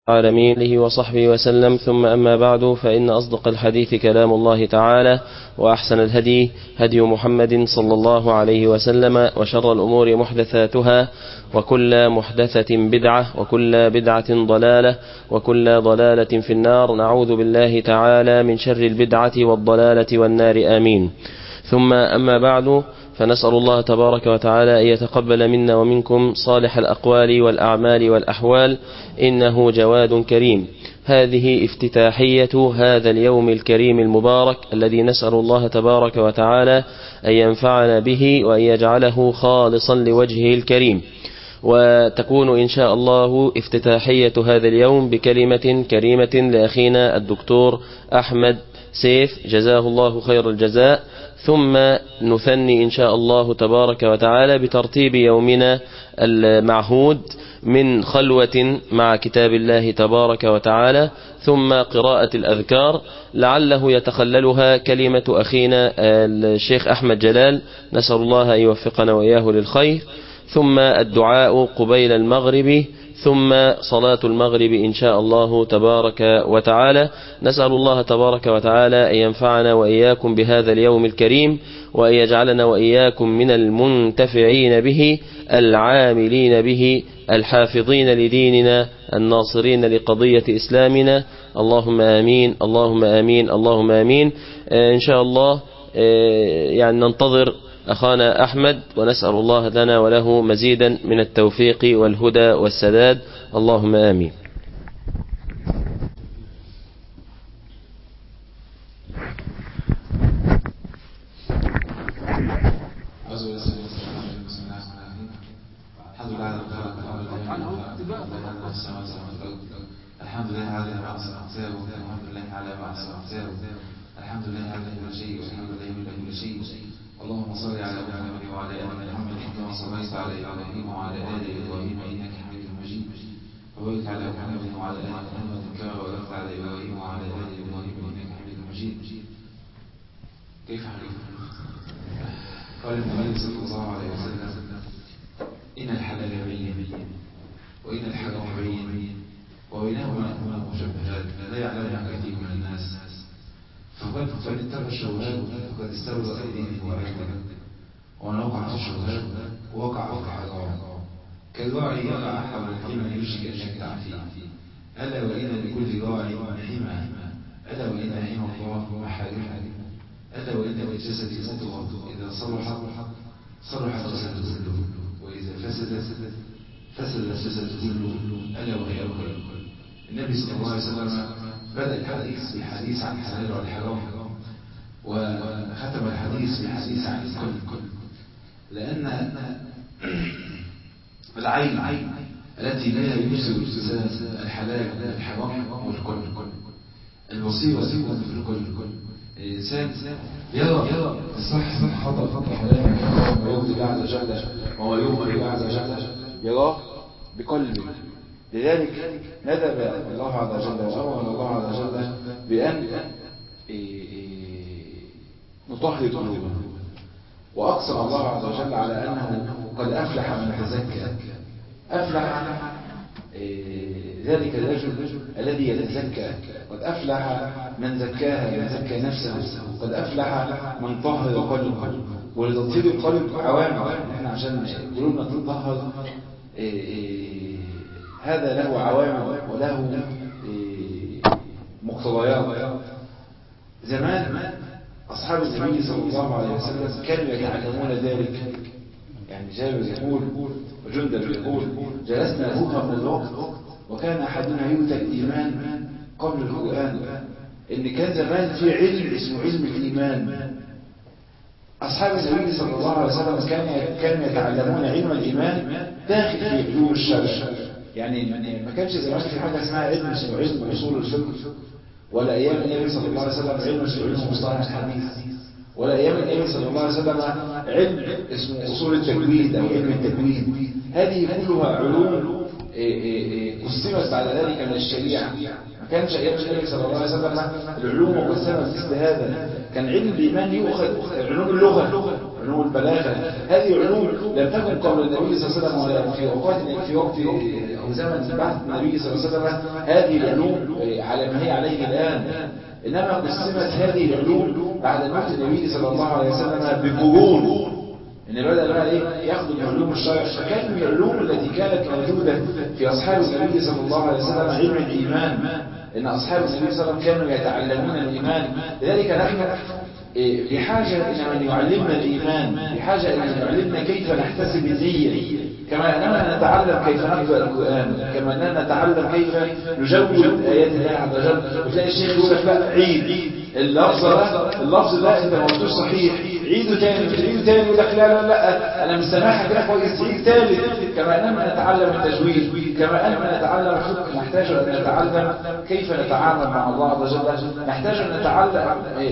العالمين له وصحبه وسلم ثم أما بعد فإن أصدق الحديث كلام الله تعالى وأحسن الهدي هدي محمد صلى الله عليه وسلم وشر الأمور محدثاتها وكل محدثة بدعة وكل بدعة ضلالة وكل ضلالة في النار نعوذ بالله تعالى من شر البدعة والضلالة والنار آمين ثم أما بعد فنسأل الله تبارك وتعالى أن يتقبل منا ومنكم صالح الأقوال والأعمال والأحوال إنه جواد كريم هذه افتتاحية هذا اليوم الكريم المبارك الذي نسأل الله تبارك وتعالى أن ينفعنا به وأن يجعله خالصا لوجهه الكريم وتكون إن شاء الله افتتاحية هذا اليوم بكلمة كريمة لأخينا الدكتور أحمد سيف جزاه الله خير الجزاء ثم نثني إن شاء الله تبارك وتعالى بترتيب يومنا المعهود من خلوة مع كتاب الله تبارك وتعالى ثم قراءة الأذكار لعله يتخللها كلمة أخينا الشيخ أحمد جلال نسأل الله أن يوفقنا وإياه للخير ثم الدعاء قبيل المغرب ثم صلاة المغرب إن شاء الله تبارك وتعالى نسأل الله تبارك وتعالى أن ينفعنا وإياكم بهذا اليوم الكريم وأن يجعلنا وإياكم من المنتفعين به العاملين به الحافظين لديننا الناصرين لقضية إسلامنا اللهم آمين اللهم آمين اللهم آمين إن شاء الله يعني ننتظر أخانا أحمد ونسأل الله لنا وله مزيدا من التوفيق والهدى والسداد اللهم آمين الحمد لله على ما أحسن الحمد لله على ما أحسن الحمد لله على كل شيء والحمد لله من كل شيء اللهم صل على محمد وعلى ال محمد كما صليت على ابراهيم وعلى ال ابراهيم انك حميد مجيد وبارك على محمد وعلى ال محمد كما باركت على ابراهيم وعلى ال ابراهيم انك حميد مجيد كيف حالك قال النبي صلى الله عليه وسلم ان الحلال بين وان الحرام بين وبينهما امور مشبهات لا يعلمها كثير من الناس فقد فإن اتبع الشبهات فقد استبرأ دينه وعرضه ومن وقع في الشبهات وقع في الحرام كالراعي يقع حول الحمى يشرك أن يكتع فيه ألا وإن لكل راعي حمى ألا وإن حمى الله محارمه ألا وإن للجسد مضغة إذا صلح صلح الجسد كله وإذا فسد فسد الجسد كله ألا وهي القلب النبي صلى الله عليه وسلم بدأ الحديث بالحديث عن الحلال والحرام وختم الحديث بالحديث عن الكل لأن العين التي لا يجزي الإنسان الحلال والحرام والكل البصيرة تكون في الكل الإنسان يرى الصح من خطأ خطأ حلال ويرضي الله عز وجل وهو يرضي الله عز وجل يراه بقلبه لذلك ندب الله عز وجل وأمر الله عز وجل بأن نطهر قلوبنا وأقسم الله عز وجل على أنه قد أفلح من تزكى أفلح ذلك الرجل الذي يتزكى قد أفلح من زكاها من زكى نفسه قد أفلح من طهر قلبه ولتطهير القلب عوامل احنا عشان قلوبنا تطهر هذا له عوامل وله مقتضيات زمان أصحاب النبي صلى الله عليه وسلم كانوا يتعلمون ذلك يعني جابر يقول وجندب يقول جلسنا نفهم الوقت وكان أحدنا يؤتى الإيمان قبل القرآن إن كان زمان في علم اسمه علم الإيمان أصحاب النبي صلى الله عليه وسلم كانوا يتعلمون علم الإيمان داخل في علوم الشرع يعني ما كانش زمان في حاجة اسمها علم اسمه علم أصول الفقه ولا أيام النبي صلى الله عليه وسلم علم اسمه علم مصطلح الحديث ولا أيام النبي صلى الله عليه وسلم علم اسمه أصول التجويد أو علم التجويد هذه كلها علوم قسمت بعد ذلك من الشريعة ما كانش أيام النبي صلى الله عليه وسلم العلوم مقسمة استهادا كان علم الإيمان يؤخذ علوم اللغة علوم البلاغة هذه علوم لم تكن قبل النبي صلى الله عليه وسلم ولا في وقت في وقت أو زمن بعث النبي صلى الله عليه وسلم هذه العلوم على ما هي عليه الآن إنما قسمت هذه العلوم بعد موت النبي صلى الله عليه وسلم بقرون ان بدأ بقى ايه ياخدوا من علوم الشرع فكان من العلوم التي كانت موجودة في أصحاب النبي صلى الله عليه وسلم علم الإيمان إن أصحاب النبي صلى الله عليه وسلم كانوا يتعلمون الإيمان لذلك نحن بحاجة إلى من يعلمنا الإيمان بحاجة إلى من يعلمنا كيف نحتسب النية كما أننا نتعلم كيف نقرأ القرآن كما أننا نتعلم كيف نجود آيات الله عز وجل وتلاقي الشيخ يقول لك لا عيد اللفظ ده اللفظ ده انت ما قلتوش صحيح عيده تاني عيده تاني يقول لك لا لا لا انا مش سامعها كده كويس عيد تالت كما اننا نتعلم التجويد كما اننا نتعلم الفقه نحتاج ان نتعلم كيف نتعامل مع الله عز وجل نحتاج ان نتعلم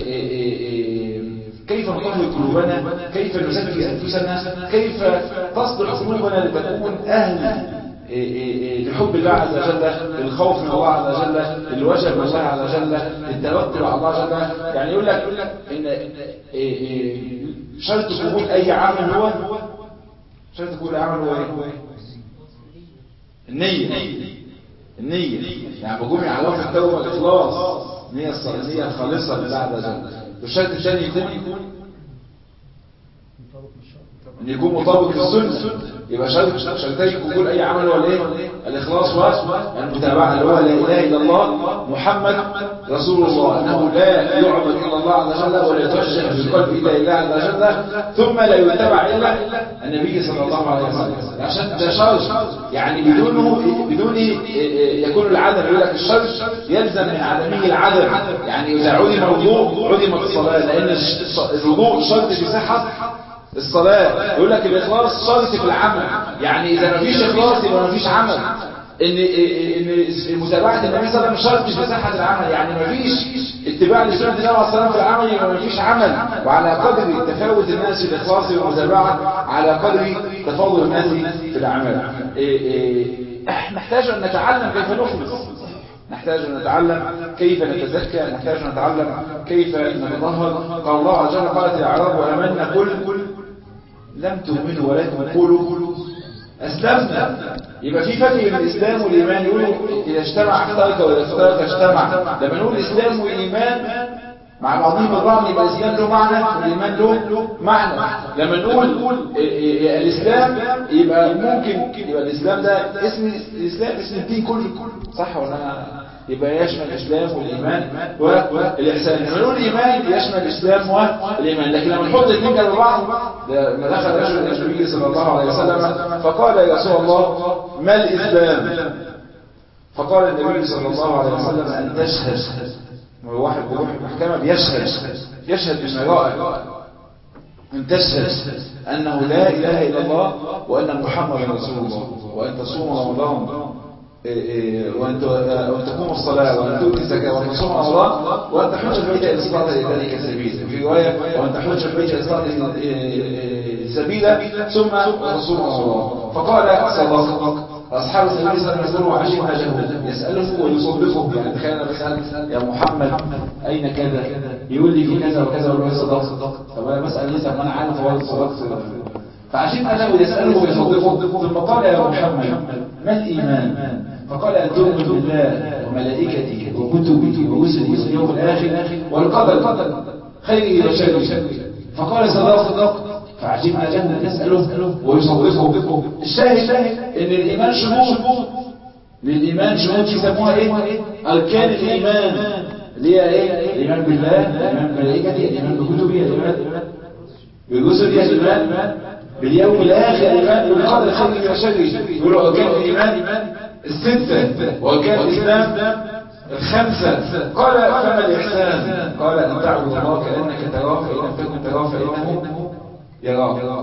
كيف نطهر قلوبنا كيف نزكي انفسنا كيف تصلح قلوبنا لتكون اهل لحب الله عز وجل للخوف من الله عز وجل للوجه من الله عز وجل للتوكل على الله عز وجل يعني يقول لك ان شرط قبول اي عمل هو شرط قبول اي عمل هو ايه النية النية يعني بقومي على وقت التوبة الإخلاص النية النية الخالصة لله عز وجل والشرط الثاني يكون ان يكون مطابق للسنة يبقى شرط شرطي قبول اي عمل هو الايه الاخلاص والمتابعه اللي هو لا اله الا الله محمد رسول الله انه لا يعبد الا الله عز وجل ولا يتوجه بالقلب الا الله عز وجل ثم لا يتبع الا النبي صلى الله عليه وسلم عشان ده شرط يعني بدونه بدون يكون العدم يقول لك الشرط يلزم من عدمه العدم يعني اذا عدم الوضوء عدمت الصلاه لان الوضوء شرط في صحه الصلاة يقول لك الإخلاص شرط في العمل يعني إذا ما فيش إخلاص يبقى ما فيش عمل إن إن متابعة النبي صلى الله عليه وسلم شرط في صحة العمل يعني ما فيش اتباع لسنة النبي صلى الله عليه وسلم في العمل يبقى ما فيش عمل وعلى قدر تفاوت الناس في الإخلاص والمتابعة على قدر تفاوت الناس في الأعمال نحتاج أن نتعلم كيف نخلص نحتاج أن نتعلم كيف نتزكى نحتاج أن نتعلم كيف نتطهر قال الله عز وجل قالت الأعراب وأمنا قل لم تؤمنوا ولكن قولوا أسلمنا يبقى في فرق بين الإسلام والإيمان يقولوا إذا اجتمع اختلط وإذا اختلط اجتمع لما نقول الإسلام والإيمان مع بعضهم البعض يبقى الإسلام له معنى والإيمان له معنى لما نقول الإسلام يبقى ممكن يبقى الإسلام ده اسم الإسلام اسم الدين كله صح ولا أنا يبقى يشمل الإسلام والإيمان والإحسان لما نقول الإيمان يشمل الإسلام والإيمان لكن لما نحط الاثنين جنب بعض لما دخل رجل إلى النبي صلى الله عليه وسلم فقال يا رسول الله ما الإسلام فقال النبي صلى الله عليه وسلم أن تشهد واحد بروح المحكمة بيشهد يشهد بالمرائع أن تشهد أنه لا إله إلا الله وأن محمد رسول الله وأن تصوم رمضان وأن تقوم الصلاة وأن تؤتي الزكاة وأن تصوم رمضان وأن تحج البيت إلى استطاعت ذلك سبيلا في رواية وأن تحج البيت إلى استطاعت سبيلا ثم تصوم رمضان فقال صدق أصحاب النبي صلى الله عليه وسلم عجبنا له يسأله ويصدقه يعني تخيل أنا بسأل يا محمد أين كذا يقول لي في كذا وكذا ولا صدق طب أنا بسأل لسه ما أنا عارف هو صدق فعجبنا له يسأله ويصدقه ثم قال يا محمد ما الإيمان فقال أن تؤمن بالله وملائكته وكتبه ورسله واليوم الآخر والقدر خيره وشره فقال صدق فعجبنا له يسأله ويصدقه الشاهد ان الإيمان شروط للإيمان شروط يسموها ايه أركان الإيمان اللي هي ايه الإيمان بالله الإيمان بملائكته الإيمان بكتبه الإيمان بالرسل الإيمان باليوم الآخر الإيمان بالقدر خيره وشره يقولوا أركان الإيمان الستة وأركان الإسلام الخمسة قال فما الإحسان قال أن تعبد الله كأنك تراه فإن لم تكن تراه فإنه يراه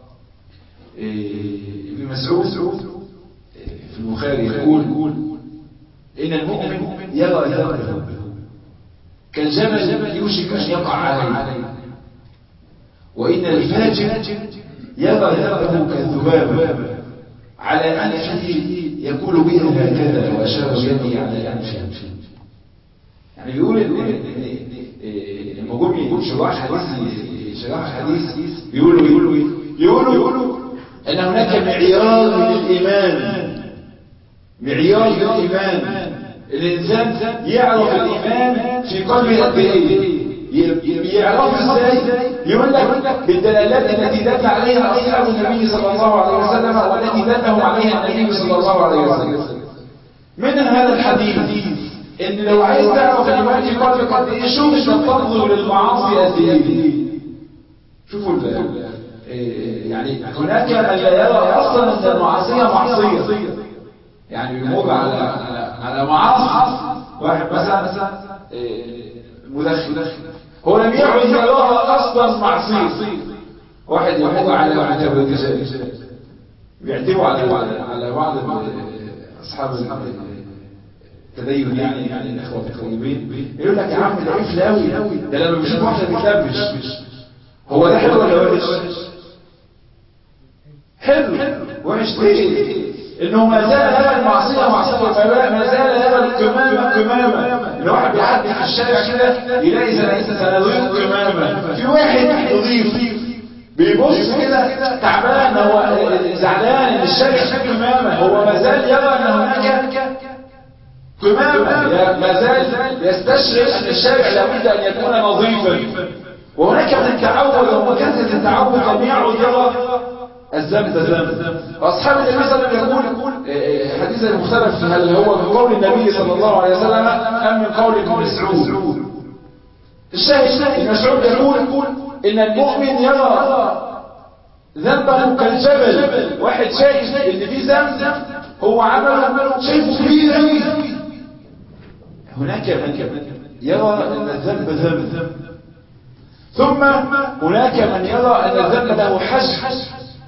ابن مسعود في البخاري يقول إن المؤمن يرى ذنبه كالجمل يوشك أن يقع عليه وإن الفاجر يرى ذنبه كالذباب على أنفه يقول به هكذا وأشار بيده على أنفه يعني بيقول لما جم شراح حديث شراح الحديث بيقولوا يقولوا ايه يقولوا ان هناك معيار للايمان معيار للايمان الانسان يعرف الايمان في قلبه قد ايه يعرف ازاي يقول لك بالدلالات التي دل عليها اصحاب النبي صلى الله عليه وسلم والتي دلهم عليها النبي صلى الله عليه وسلم من هذا الحديث ان لو عايز تعرف الايمان في قلبك قد ايه شوف انت تنظر للمعاصي قد ايه شوفوا يعني هناك من لا يرى اصلا ان المعصيه معصيه يعني بيمر على على على معاصي واحد مثلا مدخن هو لم يعد يراها اصلا معصيه واحد يمر على متبرجات بيعتبوا على على بعض اصحاب التدين يعني يعني الاخوه الطيبين يقول لك يا عم ده قفل قوي ده لما بيشوف واحده بتلبش هو ده حلو ولا وحش حلو وحش ليه انه ما زال يرى المعصيه معصيه ما زال يرى القمامه قمامه ان واحد بيعدي في الشارع كده يلاقي سناديق قمامه في واحد نظيف بيبص كده تعبان هو زعلان ان الشارع فيه قمامه هو ما زال يرى ان هناك قمامه ما زال يستشعر ان الشارع لابد ان يكون نظيفا وهناك من التعود ومكانة التعود لم يعد يرى الذنب ذنب واصحاب النبي صلى الله عليه وسلم يقول حديث المختلف هل هو من قول النبي صلى الله عليه وسلم ام من قول ابن مسعود الشاهد ابن مسعود يقول ان المؤمن يرى ذنبه كالجبل واحد شايف ان في ذنب هو عمله شايفه كبير قوي هناك من يرى ان الذنب ذنب ثم هناك من يرى ان الذنب له حجم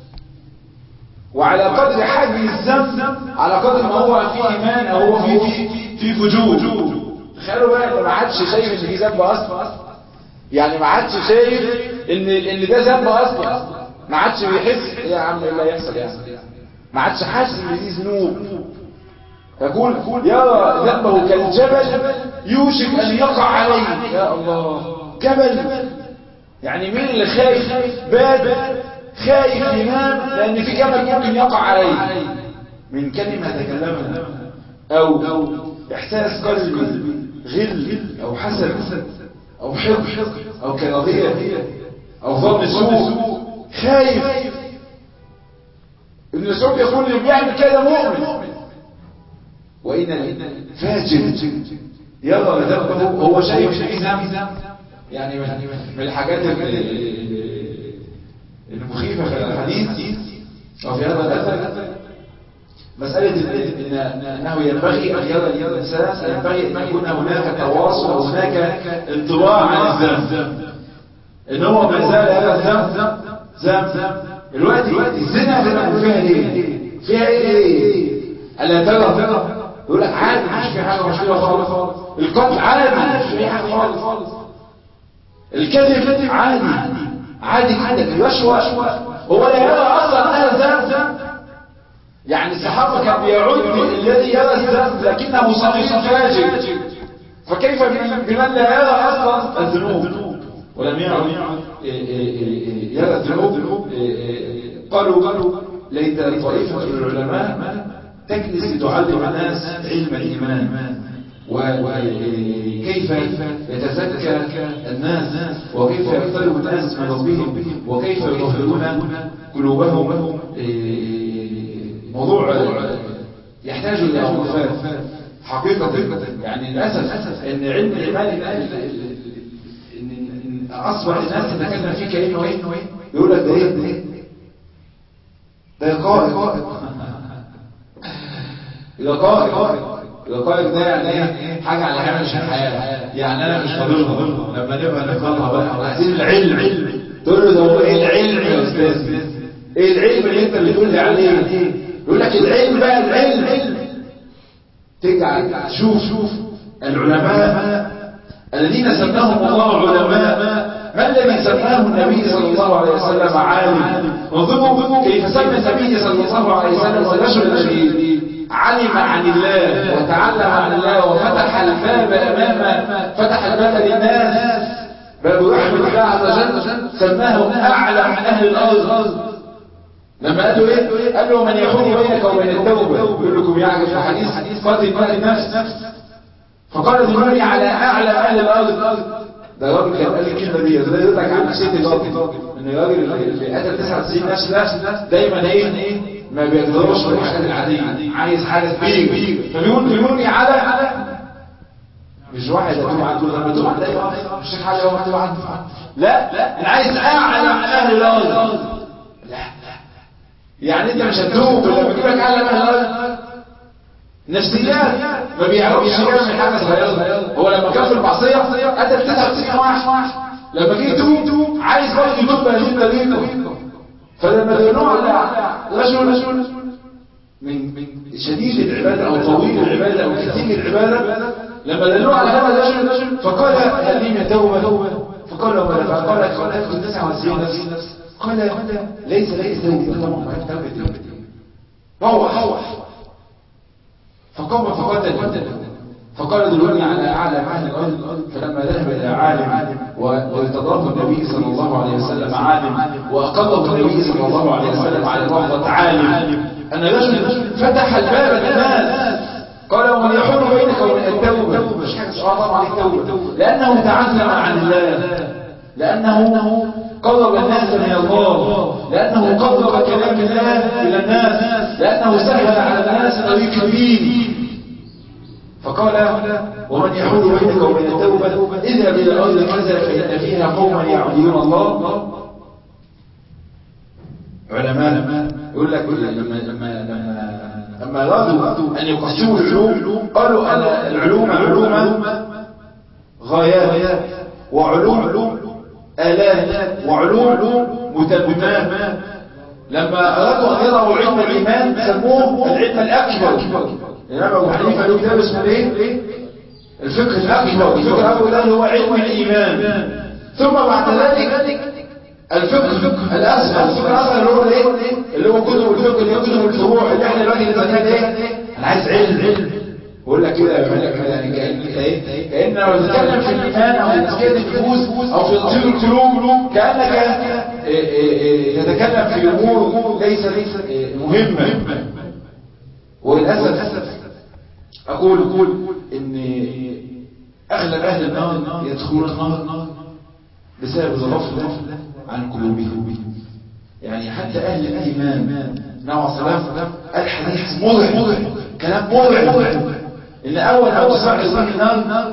وعلى قدر حجم الذنب على قدر ما هو في ايمان او هو في في في فجور تخيلوا بقى ان ما عادش شايف ان في ذنب اصلا يعني ما عادش شايف ان ان ده ذنب اصلا ما عادش بيحس يا عم ايه اللي هيحصل يعني ما عادش حاسس ان دي ذنوب يقول يرى ذنبه كالجبل يوشك ان يقع عليه يا الله جبل يعني مين اللي خايف باد خايف ينام لان في جبل ممكن يقع عليه من كلمة تكلمها او احساس قلبي غل او حسد او حقد او كراهية او ظن سوء خايف ابن مسعود يقول اللي بيعمل كده مؤمن وإن الفاجر يرى ذنبه هو شايف فيه ذنب يعني من الحاجات المخيفة في الحديث أو في هذا الأثر مسألة إن أنه ينبغي أن يرى الإنسان ينبغي أن يكون هناك تواصل أو هناك انطباع عن الذنب إن هو ما زال هذا الذنب ذنب الوقت الزنا ذنب فيها إيه؟ فيها إيه؟ ألا ترى يقول لك عادي مش في حاجة مشكلة خالص القتل عادي مش في حاجة خالص الكذب عادي عادي جدا الرشوة هو لا يرى اصلا انها ذنب يعني الصحابة كان بيعد الذي يرى الذنب لكنه صغير فاجر فكيف بمن لا يرى اصلا الذنوب ولم يعد يرى الذنوب قالوا قالوا ليت طائفة من العلماء تجلس تعلم الناس علم الإيمان وكيف يتزكى الناس وكيف يقترب الناس من ربهم وكيف يطهرون قلوبهم موضوع يحتاج إلى وقفات حقيقة يعني للأسف أن علم الإيمان إن أصبح الناس تتكلم فيه كأنه إيه يقول لك ده إيه ده قائد القائد القائد ده يعني ايه حاجه على هامش الحياه يعني انا مش فاضلها لما نبقى نفضلها بقى عايزين العلم تقول له ده هو ايه العلم يا استاذ ايه العلم اللي انت بتقول لي عليه يقول لك العلم بقى العلم تجعل شوف شوف العلماء الذين سماهم الله علماء ما الذي سماه النبي صلى الله عليه وسلم عالم انظروا كيف سمى النبي صلى الله عليه وسلم الرجل الذي علم عن الله وتعلم عن الله وفتح الباب أمامه فتح الباب للناس بل برحمة الله عز وجل سماهم أعلم أهل الأرض لما قالوا إيه؟ قالوا من يحول بينك وبين التوبة يقول لكم يعجب في حديث قاتل قاتل النفس فقال دلوني على أعلم أهل الأرض ده راجل كان قال الكلمة دي ده يدلك على نفسية الراجل إن الراجل اللي قتل 99 نفس ده دايما إيه ما بيقدرش بالحاجات العادية عايز حاجة كبيرة فبيقول دلوني على على مش واحد يتوب عنده لما يتوب عنده ايوه مش حاجه هو مكتوب عنده لا لا انا عايز اعلم اهل الارض لا يعني انت مش هتتوب لما يجيب لك اعلم اهل الارض نفسيات ما بيعرفش يعمل حاجه صغيره هو لما كان في المعصيه قتل 99 واحد لما جه يتوب عايز برضه يتوب بهذه الطريقه فلما دلوه على رجل من من شديد العباده او طويل العباده او كثير العباده لما دلوه على هذا الرجل فقال هل لي من توبه فقال له ماذا فقال قال 99 نفس قال ليس ليس توبه طبعا ما توبه روح روح فقام فقتل فقال دلوني على اعلى اهل الارض فلما ذهب الى عالم وارتضاه النبي صلى الله عليه وسلم عالم واقره النبي صلى الله عليه وسلم على لفظه عالم ان رجل فتح الباب للناس قال ومن يحول بينك وبين التوبه مش حاجه اه طبعا التوبه لانه تعلم عن الله لانه قرب الناس من الله لانه قرب كلام الله الى الناس لانه سهل على الناس طريق الدين فقال ومن يحول بينك وبين التوبه اذا الى الارض كذا فان فيها قوما يعبدون الله علماء يقول لك لما لما لما لما أرادوا أن يقسموا العلوم قالوا أن العلوم علوم غايات وعلوم آلات وعلوم متممات لما أرادوا أن يضعوا علم الإيمان سموه العلم الأكبر الإمام أبو حنيفة له كتاب اسمه إيه؟ الفقه الأكبر الفقه الأكبر ده هو علم الإيمان ثم بعد ذلك الفقه الأصغر الفقه الأصغر اللي هو الايه اللي هو كتب الفقه اللي هو كتب الفروع اللي احنا دلوقتي بنسميها ايه انا عايز علم علم بقول لك كده يعمل لك يعني كأن ايه كأن لما تتكلم في الإيمان أو في تزكية النفوس أو في تطهير القلوب كأنك تتكلم في أمور ليس ليس مهمة وللأسف أقول أقول إن أغلب أهل النار يدخلون النار بسبب الغفلة عن قلوبهم يعني حتى أهل الإيمان نوع صلاة الحديث مرعب كلام مرعب إن أول ما تصعد صاحب النار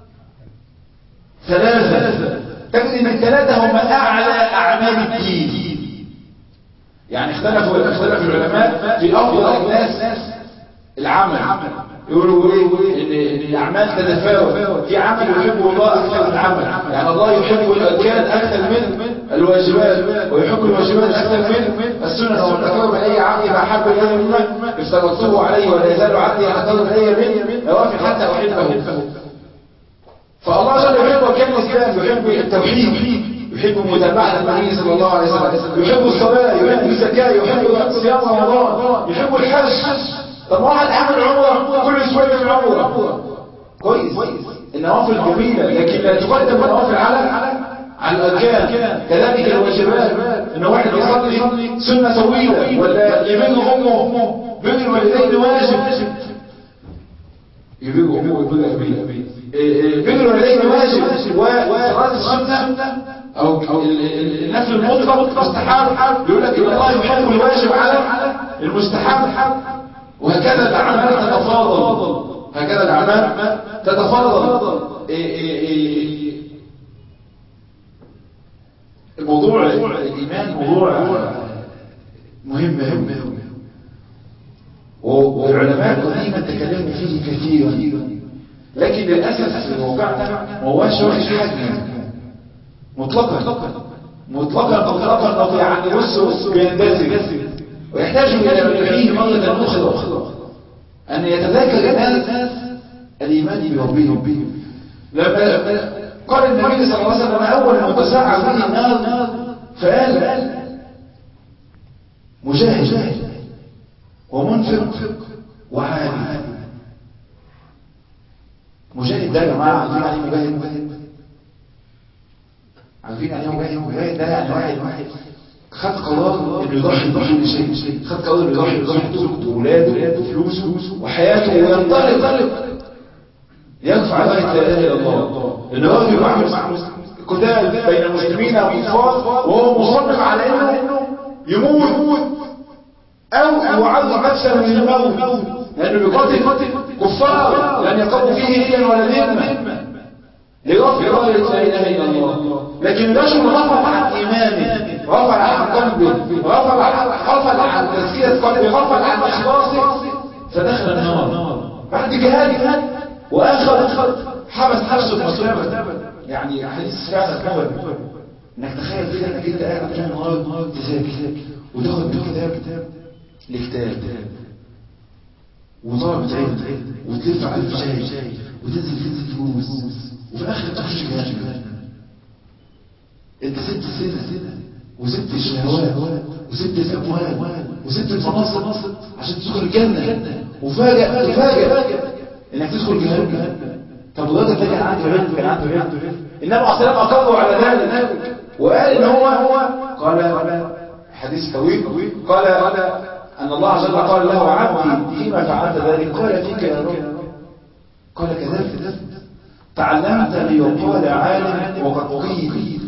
ثلاثة تجد إن الثلاثة هم أعلى أعمال الدين يعني اختلفوا اختلف العلماء في أفضل الناس العمل يقولوا ايه ان ان الاعمال تتفاوت في عمل يحبه الله اكثر من عمل يعني الله يحب الاركان اكثر من الواجبات ويحب الواجبات اكثر من السنن ومن تقرب الي عبدي ما احب الي مما افترضته عليه ولا يزال عبدي يتقرب الي من نوافل حتى احبه فالله عز وجل يحب اركان الاسلام يحب التوحيد يحب متابعة النبي صلى الله عليه وسلم يحب الصلاة يحب الزكاة يحب صيام رمضان يحب الحج طب واحد عمل عمره كل شوية من عمره كويس النوافل جميلة لكن لا تقدم النوافل على على الأركان كذلك الواجبات إن واحد يصلي سنة طويلة ولا يبر أمه بر الوالدين واجب يبر أمه ويبر أبيه بر الوالدين واجب وصلاة السنة أو النفل المطلق مستحب يقول لك إن الله يحب الواجب على المستحب وهكذا الأعمال تتفاضل هكذا الأعمال تتفاضل إيه إيه إيه الموضوع الإيمان موضوع مهم مهم والعلماء قديما تكلموا فيه كثيرا لكن للأسف في موقعنا ما هواش واخد حجم مطلقا مطلقا مطلقا يعني بص بيندثر ويحتاج إلى فيه مرة أخرى أن يتذكر الناس الإيمان بربهم لما قال النبي صلى الله عليه وسلم أول ما تسعى به النار فقال مجاهد ومنفق وعالم مجاهد ده يا جماعة عارفين عليه مجاهد عارفين يعني ايه مجاهد ده يعني واحد واحد خد قرار انه يضحي بكل شيء خد قرار انه يضحي بزوجته وولاده وفلوسه وحياته وينطلق يرفع رايه لا اله الا الله ان هو يبقى عامل قتال بين المسلمين والكفار وهو مصمم على انه يموت او يعرض نفسه للموت لانه بيقاتل كفار لن يقوم فيه الا ولا ذمه لرفع رايه لا اله الا الله لكن الرجل رفض عن ايمانه رفض عن قلبه رفض عن رفض عن تزكيه قلبه رفض عن اخلاصه فدخل النار بعد جهاد واخر حبس نفسه في مصيبه يعني حديث فعلا كبر انك تخيل كده انك انت قاعد طول النهار تذاكر وتاخد من كتاب لكتاب وطلبة علم وتلف على الشاي وتنزل في فلوس وفي الاخر تخش جهنم انت سبت السنة وسبت الشهوات وسبت الاموال وسبت المناصب عشان تدخل الجنة وفاجأ تفاجأ انك تدخل جهنم طب الراجل ده كان عنده علم كان عنده علم النبي عليه الصلاه اقروا على ذلك وقال ان هو هو قال حديث طويل قال ان الله عز وجل قال له عبدي فيما فعلت ذلك قال فيك يا رب قال كذلك تعلمت ليقال عالم وقد قيل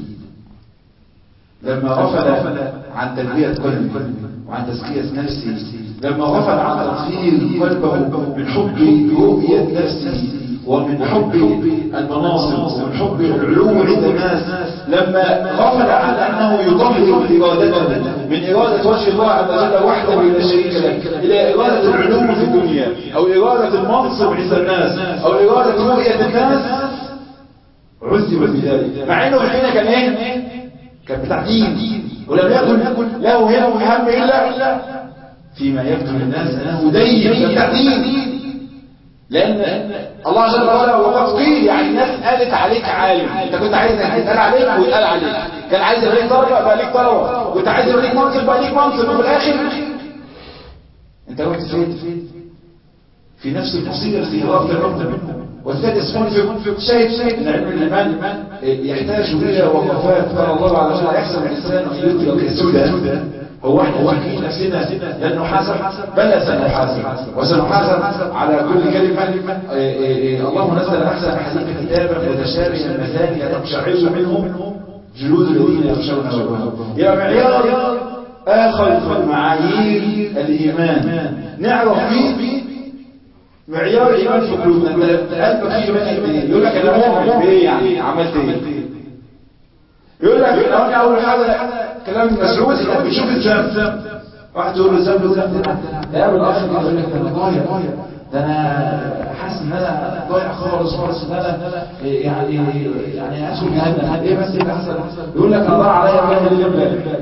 لما غفل عن تلبية قلبي وعن تزكية نفسي لما غفل عن تطهير قلبه من حب رؤية نفسه ومن حب المناصب ومن حب العلو عند الناس لما غفل عن أنه يطهر إرادته من إرادة وجه الله عز وجل وحده لا شريك له إلى إرادة العلو في الدنيا أو إرادة المنصب عند الناس أو إرادة رؤية الناس عذب بذلك مع أنه في الدنيا كان إيه؟ كان بتاع دين ولم يكن له هم إلا فيما يبدو للناس أنه دين بتاع دين لأن الله عز وجل قال وقد قيل يعني الناس قالت عليك عالم انت كنت عايز يتقال عليك ويتقال عليك كان عايز يبقى ليك طلبه بقى ليك طلبه كنت عايز يبقى ليك منصب بقى ليك منصب وفي الاخر انت رحت فين في نفس المصير التي غفت منه والثالث اسمه في شايف شايف ان علم الايمان يحتاج الى وقفات قال الله عز وجل يحسب الانسان ان يدرك السدى هو احنا واحدين نفسنا لن نحاسب بل سنحاسب وسنحاسب على كل كلمة الله نزل أحسن حديث كتابا متشابها مثانية تقشعر منهم جلود الذين يخشون ربهم يا معيار آخر في معايير الإيمان نعرف فيه معيار الإيمان في قلوبنا انت قلبك فيه من قد ايه يقول لك أنا مؤمن بإيه يعني عملت إيه يقول لك انا اول حاجه كلام المسعود انك بتشوف الذنب واحد يقول له الذنب الذنب ده قبل الاخر يقول لك ده انا ضايع ده انا حاسس ان انا ضايع خالص خالص ان انا يعني يعني ادخل جهنم ايه بس اللي حصل يقول لك انا ضاع عليا ولا اللي امبارح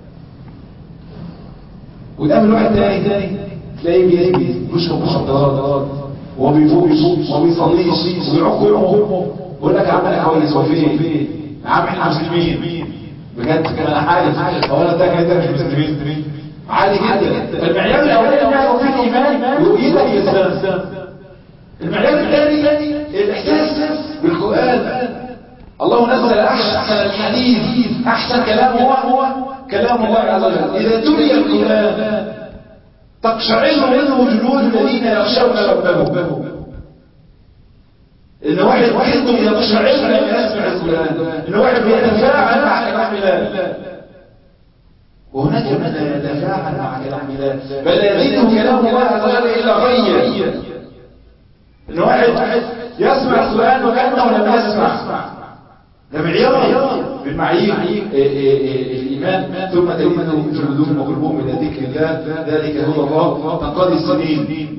وتقابل واحد تاني تلاقيه بيجي بيشرب مخدرات وبيفوقش وما بيصليش وبيعق امه يقول لك يا عم انا كويس هو فين يا عم احنا مسلمين بجد انا عارف هو انا ده كده مش مسلمين عادي جدا فالمعيار الاولاني ما هو في الايمان رؤيتك للسلام المعيار الثاني الاحساس بالقران الله نزل احسن الحديث احسن كلام هو هو كلام الله عز وجل اذا تلي القران تقشعر منه جلود الذين يخشون ربهم ان واحد واحد يقشعر لما يسمع القران ان واحد بيتفاعل مع كلام الله وهناك من لا يتفاعل مع كلام الله بل يزيده كلام الله عز وجل الا غير ان واحد يسمع القران وكانه لم يسمع ده معيار من معايير الايمان ثم تلين جلودهم وقلوبهم الى ذكر الله ذلك هدى الله تنقضي السنين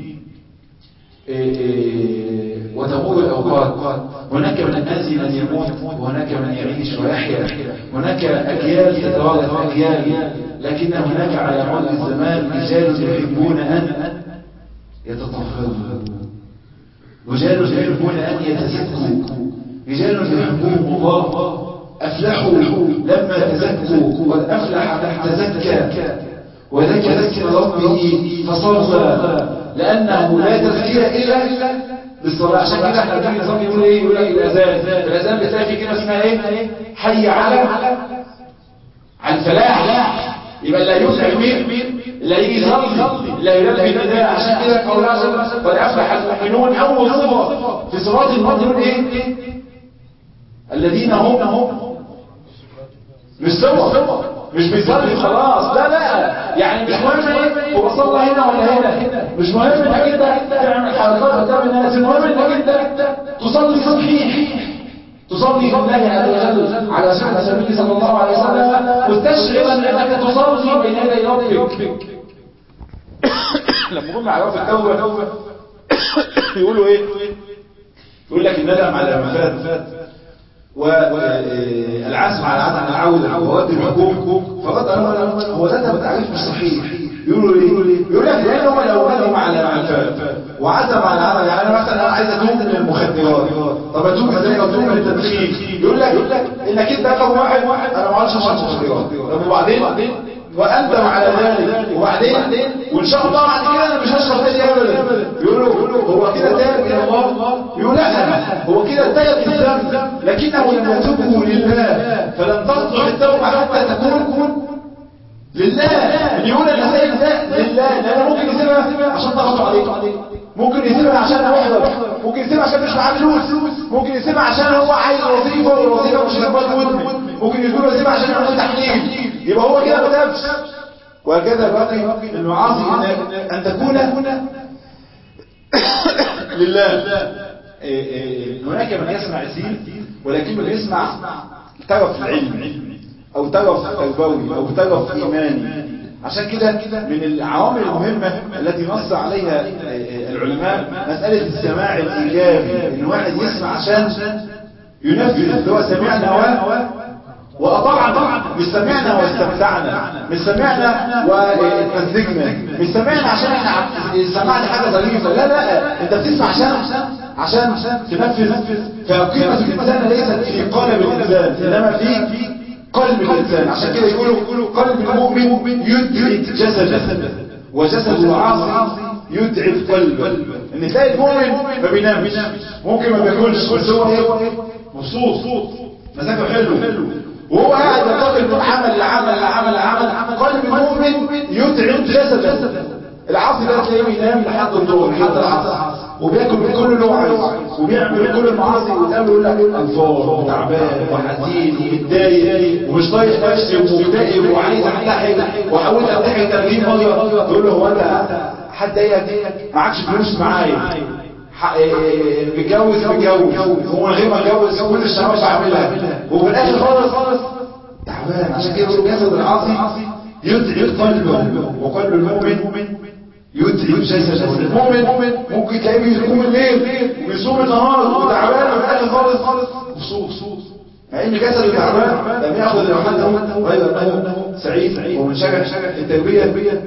وتمر الأوقات هناك من الناس من يموت وهناك من يعيش ويحيا هناك أجيال تتوارث أجيال لكن هناك على مر الزمان رجال يحبون أن يتطهروا رجال يحبون أن يتزكوا رجال يحبهم الله أفلحوا لما تزكوا قد أفلح من تزكى وذكر ذكر ربه فصلى لأنه لا تزكية إلا للصلاة عشان كده احنا بنيجي نصلي يقول ايه يقول لك الاذان الاذان بتلاقي في كلمه اسمها ايه حي على على الفلاح يبقى اللي هيفلح مين اللي هيجي يصلي اللي هيلبي النداء عشان كده قول الله قد افلح المؤمنون اول صفه في صراط المؤمنون ايه الذين هم هم مش سوا مش بيصلي خلاص لا لا يعني مش مهم ايه هو صلى هنا ولا هنا مش مهم انك انت تعمل حركات قدام الناس المهم انك انت تصلي صحيح تصلي لله عز وجل على سنة النبي صلى الله عليه وسلم مستشعرا انك تصلي بين يدي ربك لما قلنا على التوبه يقولوا ايه يقول لك الندم على ما فات والعزم على عدم العودة وود الحكوم فقد هو ده تعريف مش صحيح يقولوا ليه يقول لك لانه لو ندم على ما فات وعزم على عمل يعني انا مثلا عايز اتوب من المخدرات طب اتوب ازاي اتوب من التدخين يقول لك يقول لك انك انت رقم واحد انا ما عادش اشرب مخدرات طب وبعدين وانت على ذلك وبعدين وان شاء الله بعد كده انا مش هشرب تاني ابدا يقولوا هو كده تاب الى الله يقول لا هو كده تاب الذنب لكنه لم يتوبه لله فلن تصلح التوبه حتى تكون لله اللي يقول المسائل ده لله لان ممكن يسيبها عشان ضغطوا عليه ممكن يسيبها عشان محضر ممكن يسيبها عشان مش معاه فلوس ممكن يسيبها عشان هو عايز وظيفه والوظيفه مش هتبقى مدمن ممكن يقول يسيبها عشان يعمل تحليل يبقى هو كده ما تابش وهكذا باقي المعاصي ان تكون لله هناك من يسمع الدين ولكنه يسمع طرف العلم او طرف تربوي او طرف ايماني عشان كده من العوامل المهمة التي نص عليها العلماء مسألة السماع الإيجابي إن واحد يسمع عشان ينفذ اللي هو سمعنا و وأطعنا مش سمعنا واستمتعنا مش سمعنا واتمزجنا مش سمعنا عشان احنا سمعنا حاجة ظريفة لا لا انت بتسمع عشان عشان تنفذ فقيمة الإنسان ليست في قالب الإنسان إنما في قلب الإنسان عشان كده يقولوا قلب المؤمن يدعي جسده وجسد العاصي يدعي القلب ان تلاقي المؤمن ما بينامش ممكن ما بياكلش بس هو ايه مبسوط مزاجه حلو وهو قاعد ينتقل من عمل لعمل لعمل لعمل قلب المؤمن يدعي جسده العاصي ده تلاقيه ينام لحد الظهر لحد العصر وبياكل من كل اللي هو عايزه وبيعمل كل المعاصي وتقابله يقول لك الفار وتعبان وحزين ومتضايق ومش طايق نفسي ومكتئب وعايز انتحر وحاولت انتحر 30 مره تقول له هو انت حد ضايقك معكش فلوس معايا متجوز متجوز ومن غير ما اتجوز كل الشباب بعملها وفي الاخر خالص خالص تعبان عشان كده يقولوا جسد العاصي يدعي قلبه وقلب المؤمن يدعي جسده المؤمن ممكن تلاقيه بيقوم الليل ويصوم النهار وتعبان وفي الاخر خالص خالص مبسوط مع ان جسده تعبان لم ياخذ راحته غير انه سعيد ومنشغل التربيه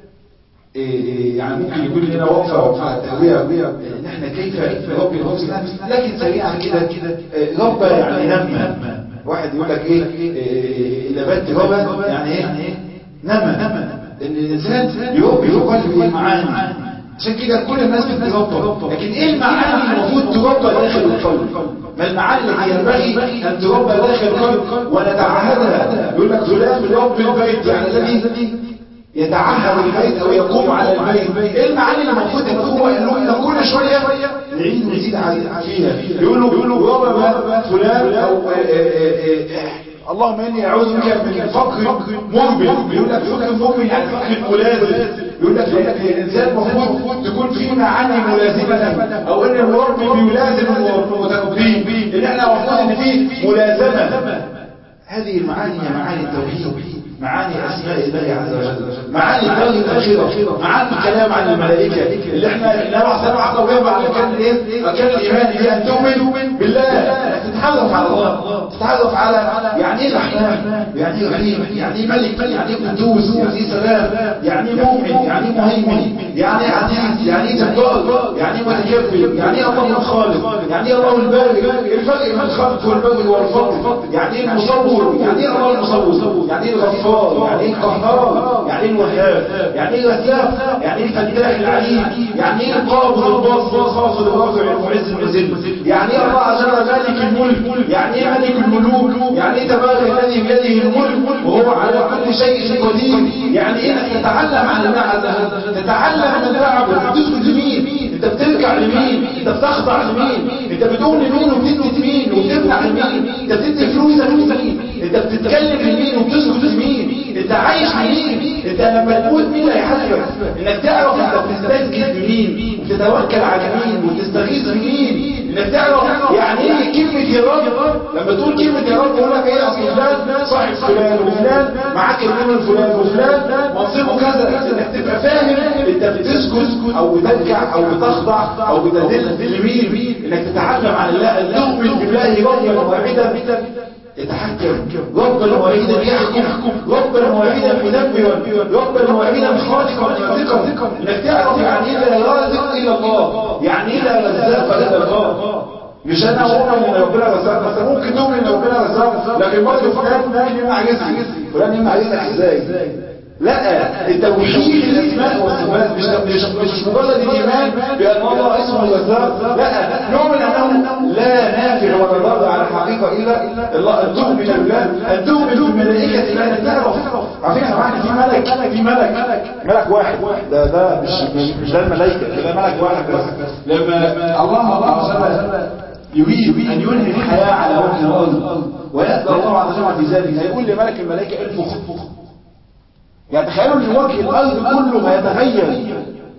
يعني ممكن يكون لنا وقفه وقفه على التربيه ان احنا كيف نربي الاسره لكن سريعا كده ربى يعني نمى واحد يقول لك ايه نبات ربى يعني ايه نمى ان الانسان يربي في قلبه المعاني عشان كده كل الناس بتتربى لكن ايه المعاني اللي المفروض تربى داخل القلب ما المعاني التي ينبغي ان تربى داخل القلب ونتعهدها يقول لك فلان يربي البيت يعني الذي يتعهد البيت او يقوم على البيت ايه المعاني اللي المفروض ان هو ان كل شويه نعيد ونزيد فيها يقولوا يقولوا ربما فلان او اللهم اني اعوذ بك من فقر مربل يقول لك فقر مربل يعني فقر ملازم يقول لك لان الانسان المفروض تكون فيه معاني ملازمه او ان المربي بيلازم المتربين ان احنا المفروض ان فيه ملازمه هذه المعاني هي معاني التوحيد معاني أسماء الله عز وجل معاني الدار الآخرة معاني الكلام عن الملائكة اللي احنا نبع سبع قوية على كان ايه أركان الإيمان هي أن تؤمن بالله تتعرف على الله تتعرف على يعني ايه رحمن يعني ايه رحيم يعني ايه ملك يعني ايه قدوس يعني ايه سلام يعني ايه مؤمن يعني ايه مهيمن يعني ايه عزيز يعني ايه جبار يعني ايه متكبر يعني ايه الله الخالق يعني ايه الله البارئ الفرق بين الخلق والبارئ والفضل يعني ايه المصور يعني ايه الله المصور يعني ايه الغفار الغفار يعني ايه القهار يعني ايه الوهاب يعني ايه الرزاق يعني ايه الفتاح العليم يعني ايه القابض الباسط الخافض الرافع المعز المذل يعني ايه الله عز وجل مالك الملك يعني ايه ملك الملوك يعني ايه تبارك الذي بيده الملك وهو على كل شيء قدير يعني ايه انك تتعلم عن الله عز وجل تتعلم ان تعبد بتسجد لمين انت بتركع لمين انت بتخضع لمين انت بتقوم لمين وبتدي لمين وبتمنع لمين انت بتدي فلوسك لمين انت بتتكلم لمين وبتسكت لمين انت عايش لمين انت لما تموت مين هيحاسبك انك تعرف انت بتستسجد لمين وتتوكل على مين وتستغيث بمين انك تعرف يعني ايه كلمة يا رب لما تقول كلمة يا رب يقول لك ايه اصل فلان صاحب فلان وفلان معاك الامام الفلان وفلان منصبه كذا انك تبقى فاهم انت بتسكت او بتركع او بتخضع او بتذل لمين انك تتعلم عن الله ان تؤمن بالله ربا واحدا يتحكم ربا واحدا يحكم ربا واحدا مدبرا ربا واحدا خالقا رازقا انك تعرف يعني ايه لا رازق الا الله يعني ايه لا رزاق الا الله مش انا اؤمن ان ربنا رزاق بس ممكن تؤمن ان ربنا رزاق لكن برضه فلان ممكن يمنع رزقي فلان يمنع رزقك ازاي لا التوحيد الاسماء والصفات مش مش مش مجرد الايمان بان الله اسمه الرزاق لا نؤمن انه لا نافع ولا ضار على الحقيقه الا الله ان تؤمن بالله ان تؤمن بملائكه الله ان تعرف عارفين يا جماعه في ملك في ملك ملك واحد ده ده مش مش ده الملائكه ده ملك واحد بس لما الله الله عز وجل يريد ان ينهي الحياه على وجه الارض ويأذن الله عز وجل في ذلك هيقول لملك الملائكه انفخ يعني تخيلوا ان وجه الارض كله هيتغير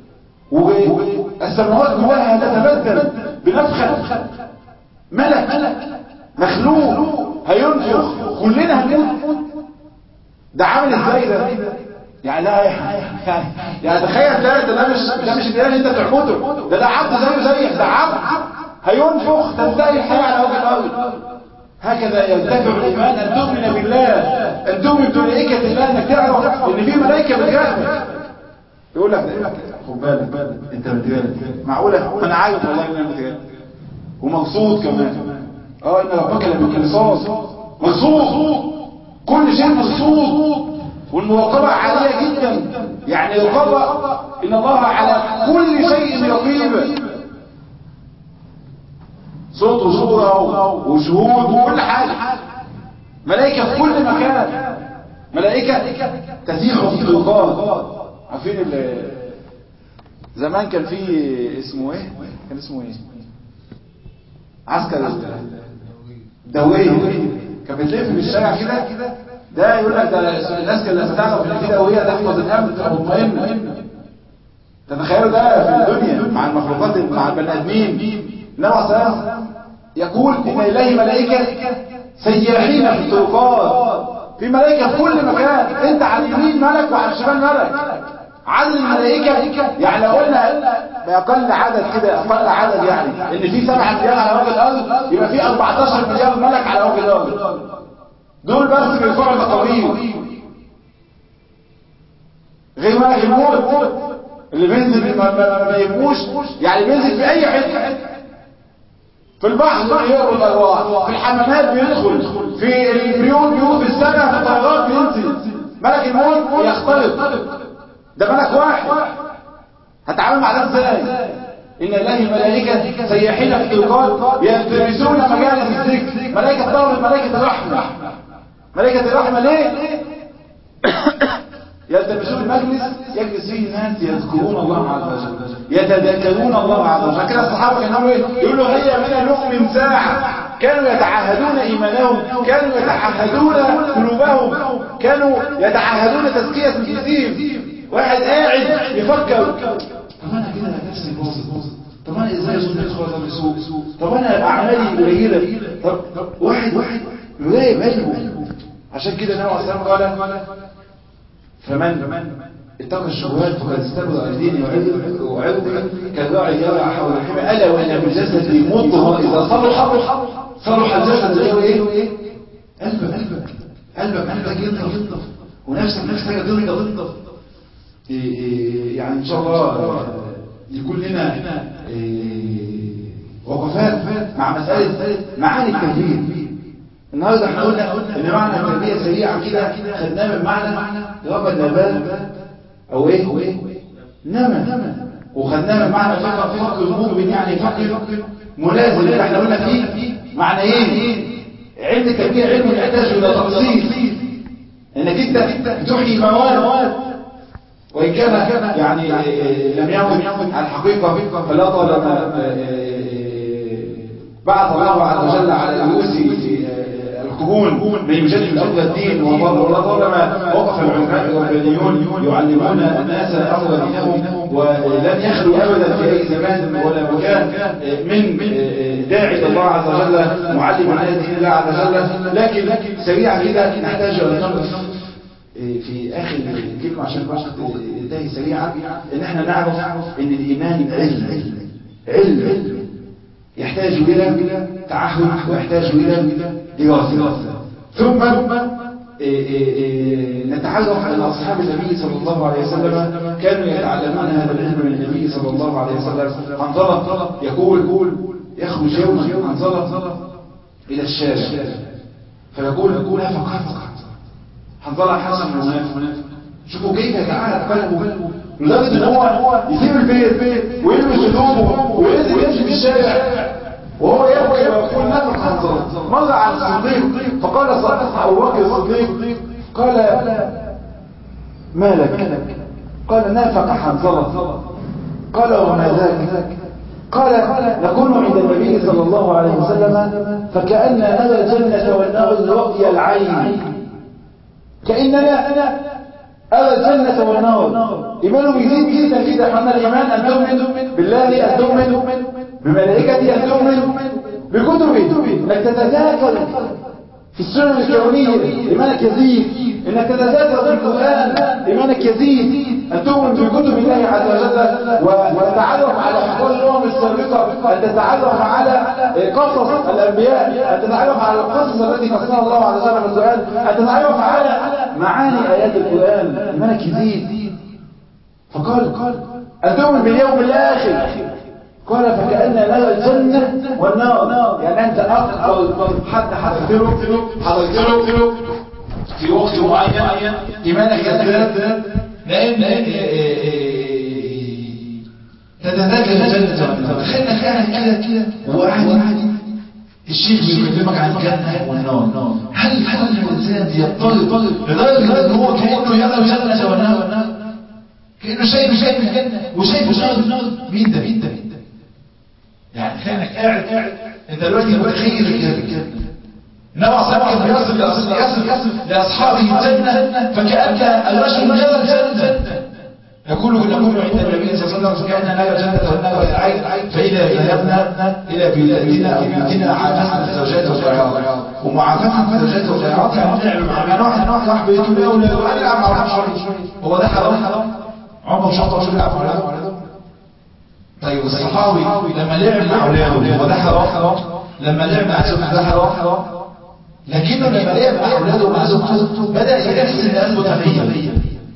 والسماوات كلها هتتبدل بنفخه ملك مخلوق هينفخ كلنا هنموت ده عامل ازاي ده يعني لا يعني يعني تخيل ده ده مش ده مش الاله اللي انت بتعبده ده ده عبد زيه زيك ده عبد هينفخ تنتهي الحياه على وجه الارض هكذا يرتفع الإيمان أن تؤمن بالله أن تؤمن بملائكة الله أنك تعرف أن في ملائكة بتراقبك يقول لك خد بالك أنت متراقب معقولة أنا عارف والله إن أنا متراقب ومقصود كمان اه إن ربك لبالقصاص مقصود كل شيء مقصود والمراقبة عالية جدا يعني الرقابة إن الله على كل شيء رقيب صوت وصورة وشهود وكل حاجة ملائكة في كل مكان ملائكة تسيح في الطرقات عارفين زمان كان في اسمه ايه كان اسمه ايه عسكر دوية كان بتلف في الشارع كده ده يقول لك ده الناس كان لما تعرف ان في دوية تحفظ الامن تبقى مطمئنة تتخيلوا ده في الدنيا مع المخلوقات مع البني ادمين النبي عليه الصلاه يقول ان اليه ملائكه سياحين في الطرقات في ملائكه في كل مكان انت على اليمين ملك وعلى الشمال ملك عدد الملائكه يعني لو قلنا باقل عدد كده اقل عدد يعني ان في 7 مليار على وجه الارض يبقى في 14 مليار ملك على وجه الارض دول بس بيرفعوا المقامير غير ملك الموت اللي بينزل ما يبقوش يعني بينزل في اي حته في البحر يقرب الارواح في الحمامات بيدخل في البيوت بيوت في السماء في الطيارات بينزل ملك الموت يختلط ده ملك واحد هتعامل مع ده ازاي ان الله ملائكه سياحين في الطرقات يلتمسون مجالس الذكر ملائكه طلب ملائكه الرحمه ملائكه الرحمه ليه يلتمسون المجلس يجلس فيه الناس يذكرون الله عز وجل يتذكرون الله عز وجل كده الصحابه كانوا يقولوا هيا بنا نؤمن ساعه كانوا يتعهدون ايمانهم كانوا يتعهدون قلوبهم كانوا يتعهدون تزكيه الجسيم واحد قاعد يفكر طب انا كده نفسي باظت طب انا ازاي اظن ادخل بسوء طب انا اعمالي قليله طب واحد واحد يراقب قلبه عشان كده النبي عليه الصلاه والسلام قال فمن اتقى الشبهات فقد استبرأ ديني وعرضي كالراعي يرعى حول الحمى الا وان بالجسد مضغه اذا صلح صلح الجسد اللي هو ايه؟ قلبك قلبك قلبك محتاج ينضف ونفسك محتاجه تنضف يعني ان شاء الله يكون لنا وقفات مع مساله معاني التوحيد النهارده احنا قلنا ان معنى التربيه السريعه كده خدناه من معنى ربى النبات او ايه نمى وخدناه من معنى فقه فقه المؤمن يعني فقه ملازم اللي احنا قلنا فيه معنى ايه علم التربيه علم يحتاج الى تفصيل انك انت تحيي مواد وان كان يعني لم يكن على الحقيقه فلا طالما بعث الله عز وجل على رؤوس القرون من يجدد امر الدين وطالما وقف العلماء الربانيون يعلمون الناس امر دينهم ولم يخلو ابدا في اي زمان ولا مكان من داعي الله عز وجل معلم على دين الله عز وجل لكن سريعا كده نحتاج ان نقف في اخر كلمه عشان الوقت ينتهي سريعا ان احنا نعرف ان الايمان علم علم يحتاج الى تعهد ويحتاج الى دراسه ثم نتعرف على اصحاب النبي صلى الله عليه وسلم كانوا يتعلمون هذا العلم من النبي صلى الله عليه وسلم حنظله يقول يخرج يوما حنظله الى الشارع فيقول يقول نافق حنظله حسن منافق شوفوا كيف يتعالى قلبه لدرجه ان هو يسيب البيت ويلبس هدومه وينزل يمشي في الشارع وهو يبكي ويقول نافق حنظله مر على الصديق فقال ابو بكر الصديق قال ما لك قال نافق حنظله قال وما ذاك قال نكون عند النبي صلى الله عليه وسلم فكأننا نرى الجنة والنار رؤيا العين كأننا أرى الجنة والنار إيمانه بيزيد جدا جدا حنا الإيمان أن تؤمن بالله أن تؤمن بملائكته أن تؤمن بكتبه أنك تتذاكر في السنن الكونية إيمانك يزيد إنك تتذاكر في القرآن إيمانك يزيد أن تؤمن بكتب الله عز وجل وتتعرف على أحوال الأمم السابقة أن تتعرف على قصص الأنبياء أن تتعرف على القصص التي قصها الله عز وجل في القرآن أن تتعرف على معاني آيات القرآن إيمانك يزيد فقال أن تؤمن باليوم الآخر قال فكأننا نرى الجنة والنار يعني أنت أفضل حتى حضرت له حضرت له في وقت معين إيمانك يزداد لأن تتذاكر الجنة والنار تخيل قاعد كده كده وقاعد الشيخ بيكلمك عن الجنة والنار هل هل الإنسان يضطرب لدرجة إن هو كأنه يرى الجنة والنار كأنه شايف شايف الجنة وشايف النار مين ده مين ده يعني كانك قاعد قاعد انت دلوقتي متخيل الجنة انما اصلا كان بيصل يصل يصل لاصحابه الجنة فكأن الرجل يرى الجنة يقول يقول عند النبي صلى الله عليه وسلم كأن نرى الجنة والنار العين فإذا ذهبنا إلى بيوتنا أو بيوتنا عافسنا الزوجات والعياط ومعافسة الزوجات والعياط يعني نعمل واحد واحد راح بيته له ولا نلعب مع شوي هو ده حرام عمره شطر شو يلعب مع اولاده طيب الصحابي لما لعب مع اولاده هو ده حرام لما لعب مع زوجته ده حرام لكنه لما لعب مع اولاده ومع زوجته بدا يحس ان قلبه تغير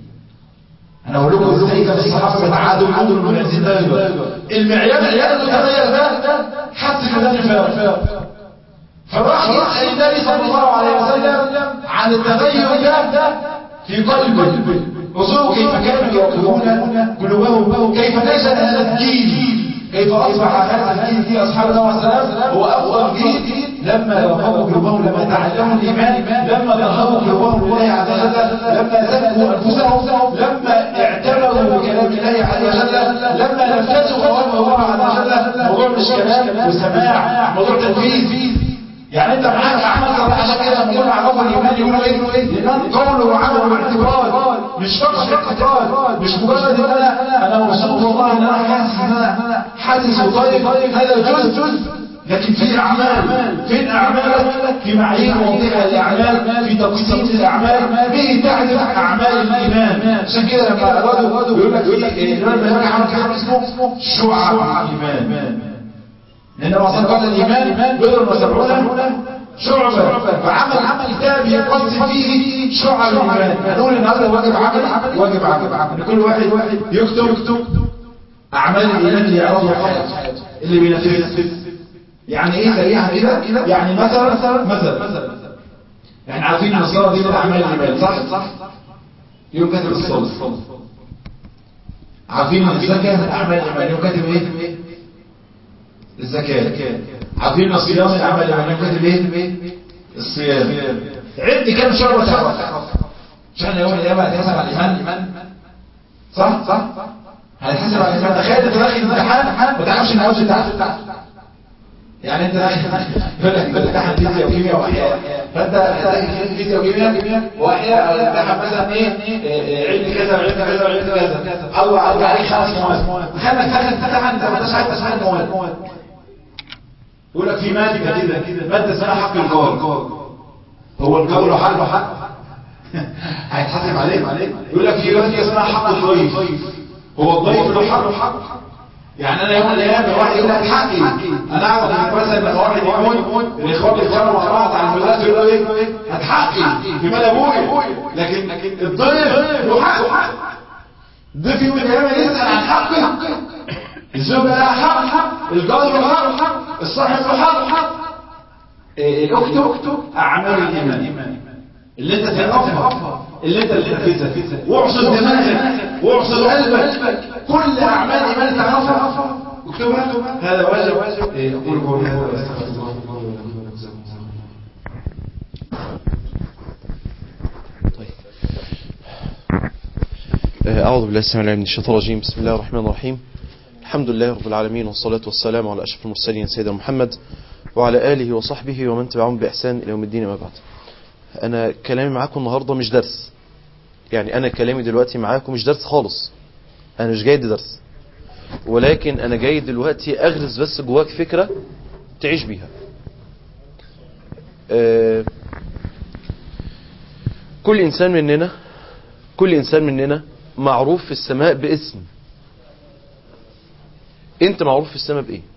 انا اقول لكم ازاي كان الصحابه بيتعادوا عدوا من هذه الدرجه المعيار اللي المتغير ده حس كذلك فارق فراح يسال النبي صلى الله عليه وسلم عن التغير ده في قلبه وصلوا كيف كانوا يوقفون قلوبهم كيف نشأ هذا الجيل كيف أصبح هذا الجيل في أصحاب الله والسلام هو أفضل جيل لما وقفوا قلوبهم لما تعلموا الإيمان لما ظهروا قلوبهم لله عز وجل لما زكوا أنفسهم لما اعتبروا بكلام الله عز وجل لما نفذوا أوامر الله عز وجل موضوع مش كلام وسماع موضوع تنفيذ يعني انت معاك اعمال صالحه عشان كده لما يقولوا عرفوا الايمان يقولوا ايه الايمان قول وعمل واعتقاد مش فقط اعتقاد مش مجرد ان انا انا مبسوط والله ان انا حاسس ان انا حاسس وطيب هذا جزء جزء لكن في اعمال فين اعمالك في معايير واضحه للاعمال في تقسيم الاعمال به تعرف اعمال الايمان عشان كده لما ارادوا يقول لك ايه الامام البخاري عمل كتاب اسمه شعب الايمان لأن الرسول قال الإيمان بضع وسبعون شعبة فعمل عمل كتاب يقسم فيه شعب الإيمان نقول النهارده واجب عمل واجب عمل ان كل واحد واحد يكتب يكتب أعمال الإيمان اللي يعرفها في حياته اللي بينفذها يعني إيه سريعا كده يعني مثلا مثلا احنا عارفين ان الصلاه دي من اعمال الايمان صح صح يوم كاتب الصلاه عارفين ان الزكاه من اعمال الايمان يوم كاتب ايه الزكاه عارفين ان الصيام من اعمال الايمان يوم كاتب ايه الصيام عد كام شعبه تعرف عشان يوم القيامه هتحسب على الايمان صح صح هتحسب على الايمان تخيل انت داخل امتحان ما تعرفش النوازل بتاعته يعني انت يقول لك امتحان فيزياء وكيمياء واحياء فانت هتلاقي فيزياء وكيمياء واحياء او امتحان مثلا ايه علم كذا وعلم كذا وعلم كذا او او عليك خمس مواد خلك داخل امتحان انت ما انتش عارف اسماء المواد يقول لك في ماده كده ماده اسمها حق الجار هو الجار له حق له حق هيتحاسب عليه يقول لك في ماده اسمها حق الضيف هو الضيف له حق له حق يعني انا يوم القيامه واحد يقول لك حقي انا اعرف ان مثلا لما واحد يموت الاخوان بيتخانقوا مع بعض على المدرسه يقولوا ايه هتحقي في مال ابويا لكن الضيف له حق الضيف يوم القيامه يسال عن حقه الزوجه لها حق الجار له حق الصاحب له حق الاخت اعمال الايمان اللي انت تعرفها اللي انت تنفذها واعصر دماغك واعصر قلبك كل اعمال ايمان تعرفها اكتبها هذا واجب اقول قولي هذا واستغفر الله أعوذ بالله السميع العليم من الشيطان الرجيم بسم الله الرحمن الرحيم الحمد لله رب العالمين والصلاة والسلام على أشرف المرسلين سيدنا محمد وعلى آله وصحبه ومن تبعهم بإحسان إلى يوم الدين ما بعد أنا كلامي معاكم النهاردة مش درس يعني أنا كلامي دلوقتي معاكم مش درس خالص أنا مش جاي درس ولكن أنا جاي دلوقتي أغرز بس جواك فكرة تعيش بيها أه كل إنسان مننا كل إنسان مننا معروف في السماء باسم انت معروف في السماء بايه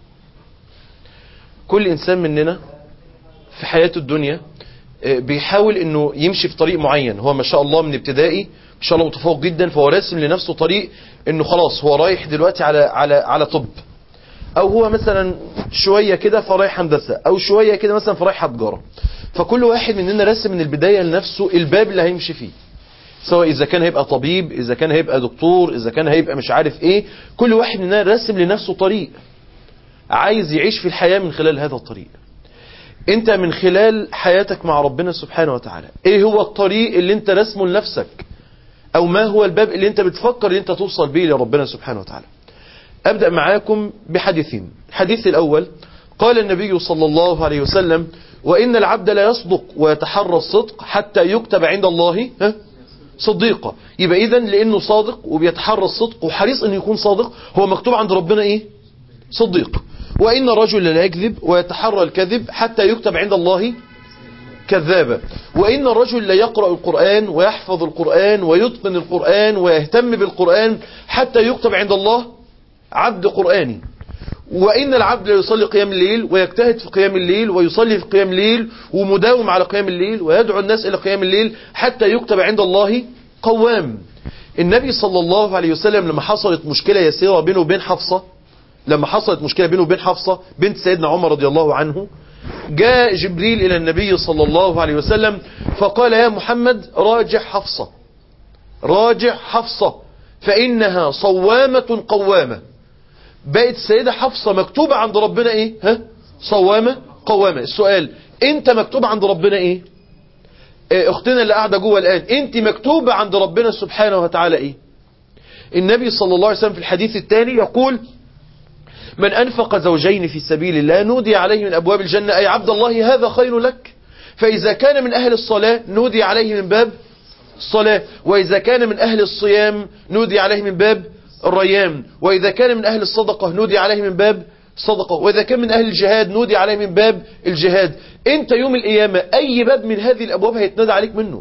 كل انسان مننا في حياته الدنيا بيحاول انه يمشي في طريق معين هو ما شاء الله من ابتدائي ما شاء الله متفوق جدا فهو راسم لنفسه طريق انه خلاص هو رايح دلوقتي على على على طب او هو مثلا شويه كده فرايح هندسه او شويه كده مثلا فرايح تجاره فكل واحد مننا راسم من البدايه لنفسه الباب اللي هيمشي فيه سواء اذا كان هيبقى طبيب اذا كان هيبقى دكتور اذا كان هيبقى مش عارف ايه كل واحد مننا راسم لنفسه طريق عايز يعيش في الحياة من خلال هذا الطريق انت من خلال حياتك مع ربنا سبحانه وتعالى ايه هو الطريق اللي انت رسمه لنفسك او ما هو الباب اللي انت بتفكر ان انت توصل بيه لربنا سبحانه وتعالى ابدأ معاكم بحديثين الحديث الاول قال النبي صلى الله عليه وسلم وان العبد لا يصدق ويتحرى الصدق حتى يكتب عند الله ها صديقة يبقى اذا لانه صادق وبيتحرى الصدق وحريص انه يكون صادق هو مكتوب عند ربنا ايه صديق وان الرجل لا يكذب ويتحرى الكذب حتى يكتب عند الله كذابا وان الرجل لا يقرأ القرآن ويحفظ القرآن ويتقن القرآن ويهتم بالقرآن حتى يكتب عند الله عبد قرآني وإن العبد لا يصلي قيام الليل ويجتهد في قيام الليل ويصلي في قيام الليل ومداوم على قيام الليل ويدعو الناس إلى قيام الليل حتى يكتب عند الله قوام النبي صلى الله عليه وسلم لما حصلت مشكلة يسيرة بينه وبين حفصة لما حصلت مشكلة بينه وبين حفصة بنت سيدنا عمر رضي الله عنه جاء جبريل إلى النبي صلى الله عليه وسلم فقال يا محمد راجع حفصة راجع حفصة فإنها صوامة قوامة بقت السيدة حفصة مكتوبة عند ربنا ايه ها صوامة قوامة السؤال انت مكتوب عند ربنا ايه اه اختنا اللي قاعدة جوه الان انت مكتوبة عند ربنا سبحانه وتعالى ايه النبي صلى الله عليه وسلم في الحديث الثاني يقول من أنفق زوجين في سبيل الله نودي عليه من أبواب الجنة أي عبد الله هذا خير لك فإذا كان من أهل الصلاة نودي عليه من باب الصلاة وإذا كان من أهل الصيام نودي عليه من باب الريان وإذا كان من أهل الصدقة نودي عليه من باب الصدقة وإذا كان من أهل الجهاد نودي عليه من باب الجهاد أنت يوم القيامة أي باب من هذه الأبواب هيتنادى عليك منه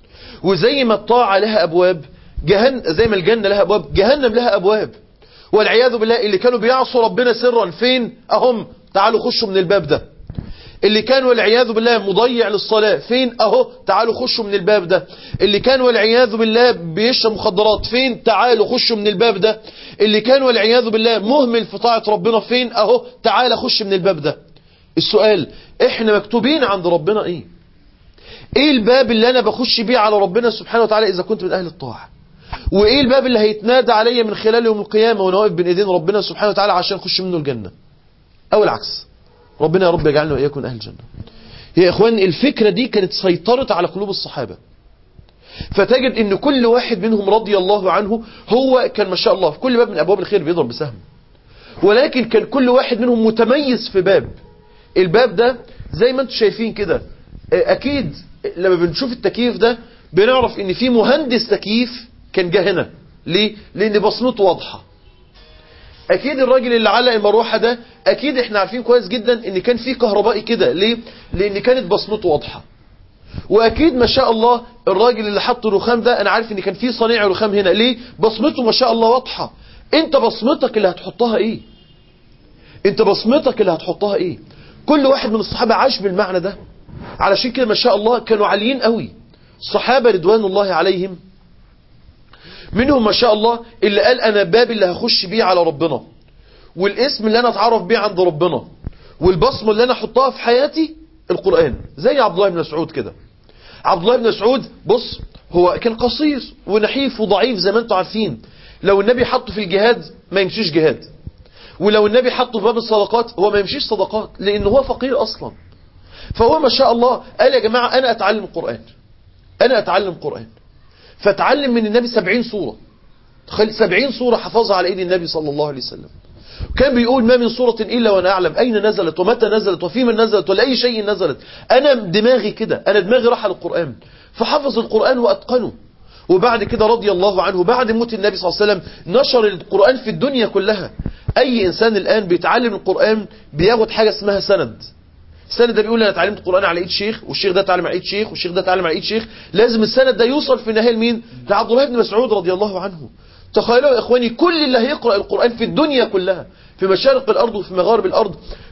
وزي ما الطاعة لها أبواب جهن زي ما الجنة لها أبواب جهنم لها أبواب والعياذ بالله اللي كانوا بيعصوا ربنا سرا فين أهم تعالوا خشوا من الباب ده اللي كان والعياذ بالله مضيع للصلاة فين اهو تعالوا خشوا من الباب ده اللي كان والعياذ بالله بيشرب مخدرات فين تعالوا خشوا من الباب ده اللي كان والعياذ بالله مهمل في طاعة ربنا فين اهو تعال خش من الباب ده السؤال احنا مكتوبين عند ربنا ايه ايه الباب اللي انا بخش بيه على ربنا سبحانه وتعالى اذا كنت من اهل الطاعة وايه الباب اللي هيتنادى عليا من خلال يوم القيامة وانا واقف بين ايدين ربنا سبحانه وتعالى عشان اخش منه الجنة او العكس ربنا يا رب يجعلنا واياكم من اهل الجنة يا اخوان الفكرة دي كانت سيطرت على قلوب الصحابة فتجد ان كل واحد منهم رضي الله عنه هو كان ما شاء الله في كل باب من ابواب الخير بيضرب بسهم ولكن كان كل واحد منهم متميز في باب الباب ده زي ما انتم شايفين كده اكيد لما بنشوف التكييف ده بنعرف ان في مهندس تكييف كان جه هنا ليه لان بصمته واضحه اكيد الراجل اللي علق المروحه ده اكيد احنا عارفين كويس جدا ان كان في كهربائي كده ليه لان كانت بصمته واضحه واكيد ما شاء الله الراجل اللي حط الرخام ده انا عارف ان كان في صنيع رخام هنا ليه بصمته ما شاء الله واضحه انت بصمتك اللي هتحطها ايه انت بصمتك اللي هتحطها ايه كل واحد من الصحابه عاش بالمعنى ده علشان كده ما شاء الله كانوا عاليين قوي الصحابه رضوان الله عليهم منهم ما شاء الله اللي قال انا باب اللي هخش بيه على ربنا والاسم اللي انا اتعرف بيه عند ربنا والبصمه اللي انا احطها في حياتي القران زي عبد الله بن مسعود كده عبد الله بن مسعود بص هو كان قصير ونحيف وضعيف زي ما انتم عارفين لو النبي حطه في الجهاد ما يمشيش جهاد ولو النبي حطه في باب الصدقات هو ما يمشيش صدقات لان هو فقير اصلا فهو ما شاء الله قال يا جماعه انا اتعلم القران انا اتعلم قران فتعلم من النبي سبعين صورة تخيل سبعين صورة حفظها على ايدي النبي صلى الله عليه وسلم كان بيقول ما من صورة إلا وأنا أعلم أين نزلت ومتى نزلت وفي من نزلت ولا أي شيء نزلت أنا دماغي كده أنا دماغي راح القرآن فحفظ القرآن وأتقنه وبعد كده رضي الله عنه بعد موت النبي صلى الله عليه وسلم نشر القرآن في الدنيا كلها أي إنسان الآن بيتعلم القرآن بياخد حاجة اسمها سند السند ده بيقول انا اتعلمت القران على ايد شيخ والشيخ ده اتعلم على ايد شيخ والشيخ ده اتعلم على ايد شيخ لازم السند ده يوصل في النهايه لمين لعبد الله بن مسعود رضي الله عنه تخيلوا يا اخواني كل اللي هيقرا القران في الدنيا كلها في مشارق الارض وفي مغارب الارض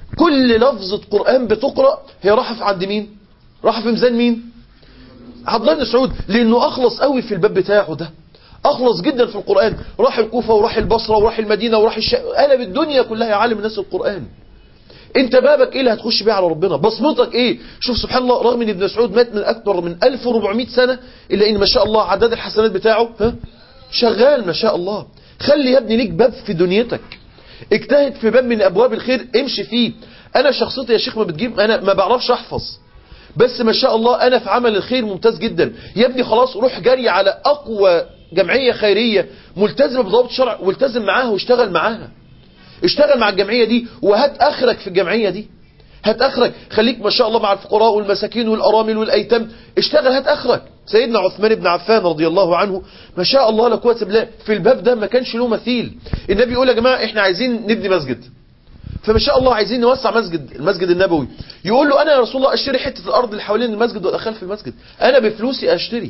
كل لفظه قران بتقرا هي راحه في عند مين راحه في ميزان مين عبد الله بن مسعود لانه اخلص قوي في الباب بتاعه ده اخلص جدا في القران راح الكوفه وراح البصره وراح المدينه وراح الشام قلب الدنيا كلها يعلم الناس القران انت بابك ايه اللي هتخش بيه على ربنا بصمتك ايه شوف سبحان الله رغم ان ابن مسعود مات من اكثر من 1400 سنة الا ان ما شاء الله عدد الحسنات بتاعه ها شغال ما شاء الله خلي يا ابني ليك باب في دنيتك اجتهد في باب من ابواب الخير امشي فيه انا شخصيتي يا شيخ ما بتجيب انا ما بعرفش احفظ بس ما شاء الله انا في عمل الخير ممتاز جدا يا ابني خلاص روح جري على اقوى جمعية خيرية ملتزمة بضوابط الشرع والتزم معاها واشتغل معاها اشتغل مع الجمعية دي وهات اخرك في الجمعية دي هات اخرك خليك ما شاء الله مع الفقراء والمساكين والارامل والايتام اشتغل هات اخرك سيدنا عثمان بن عفان رضي الله عنه ما شاء الله لا قوه بالله في الباب ده ما كانش له مثيل النبي يقول يا جماعه احنا عايزين نبني مسجد فما شاء الله عايزين نوسع مسجد المسجد النبوي يقول له انا يا رسول الله اشتري حته الارض اللي حوالين المسجد وادخل في المسجد انا بفلوسي اشتري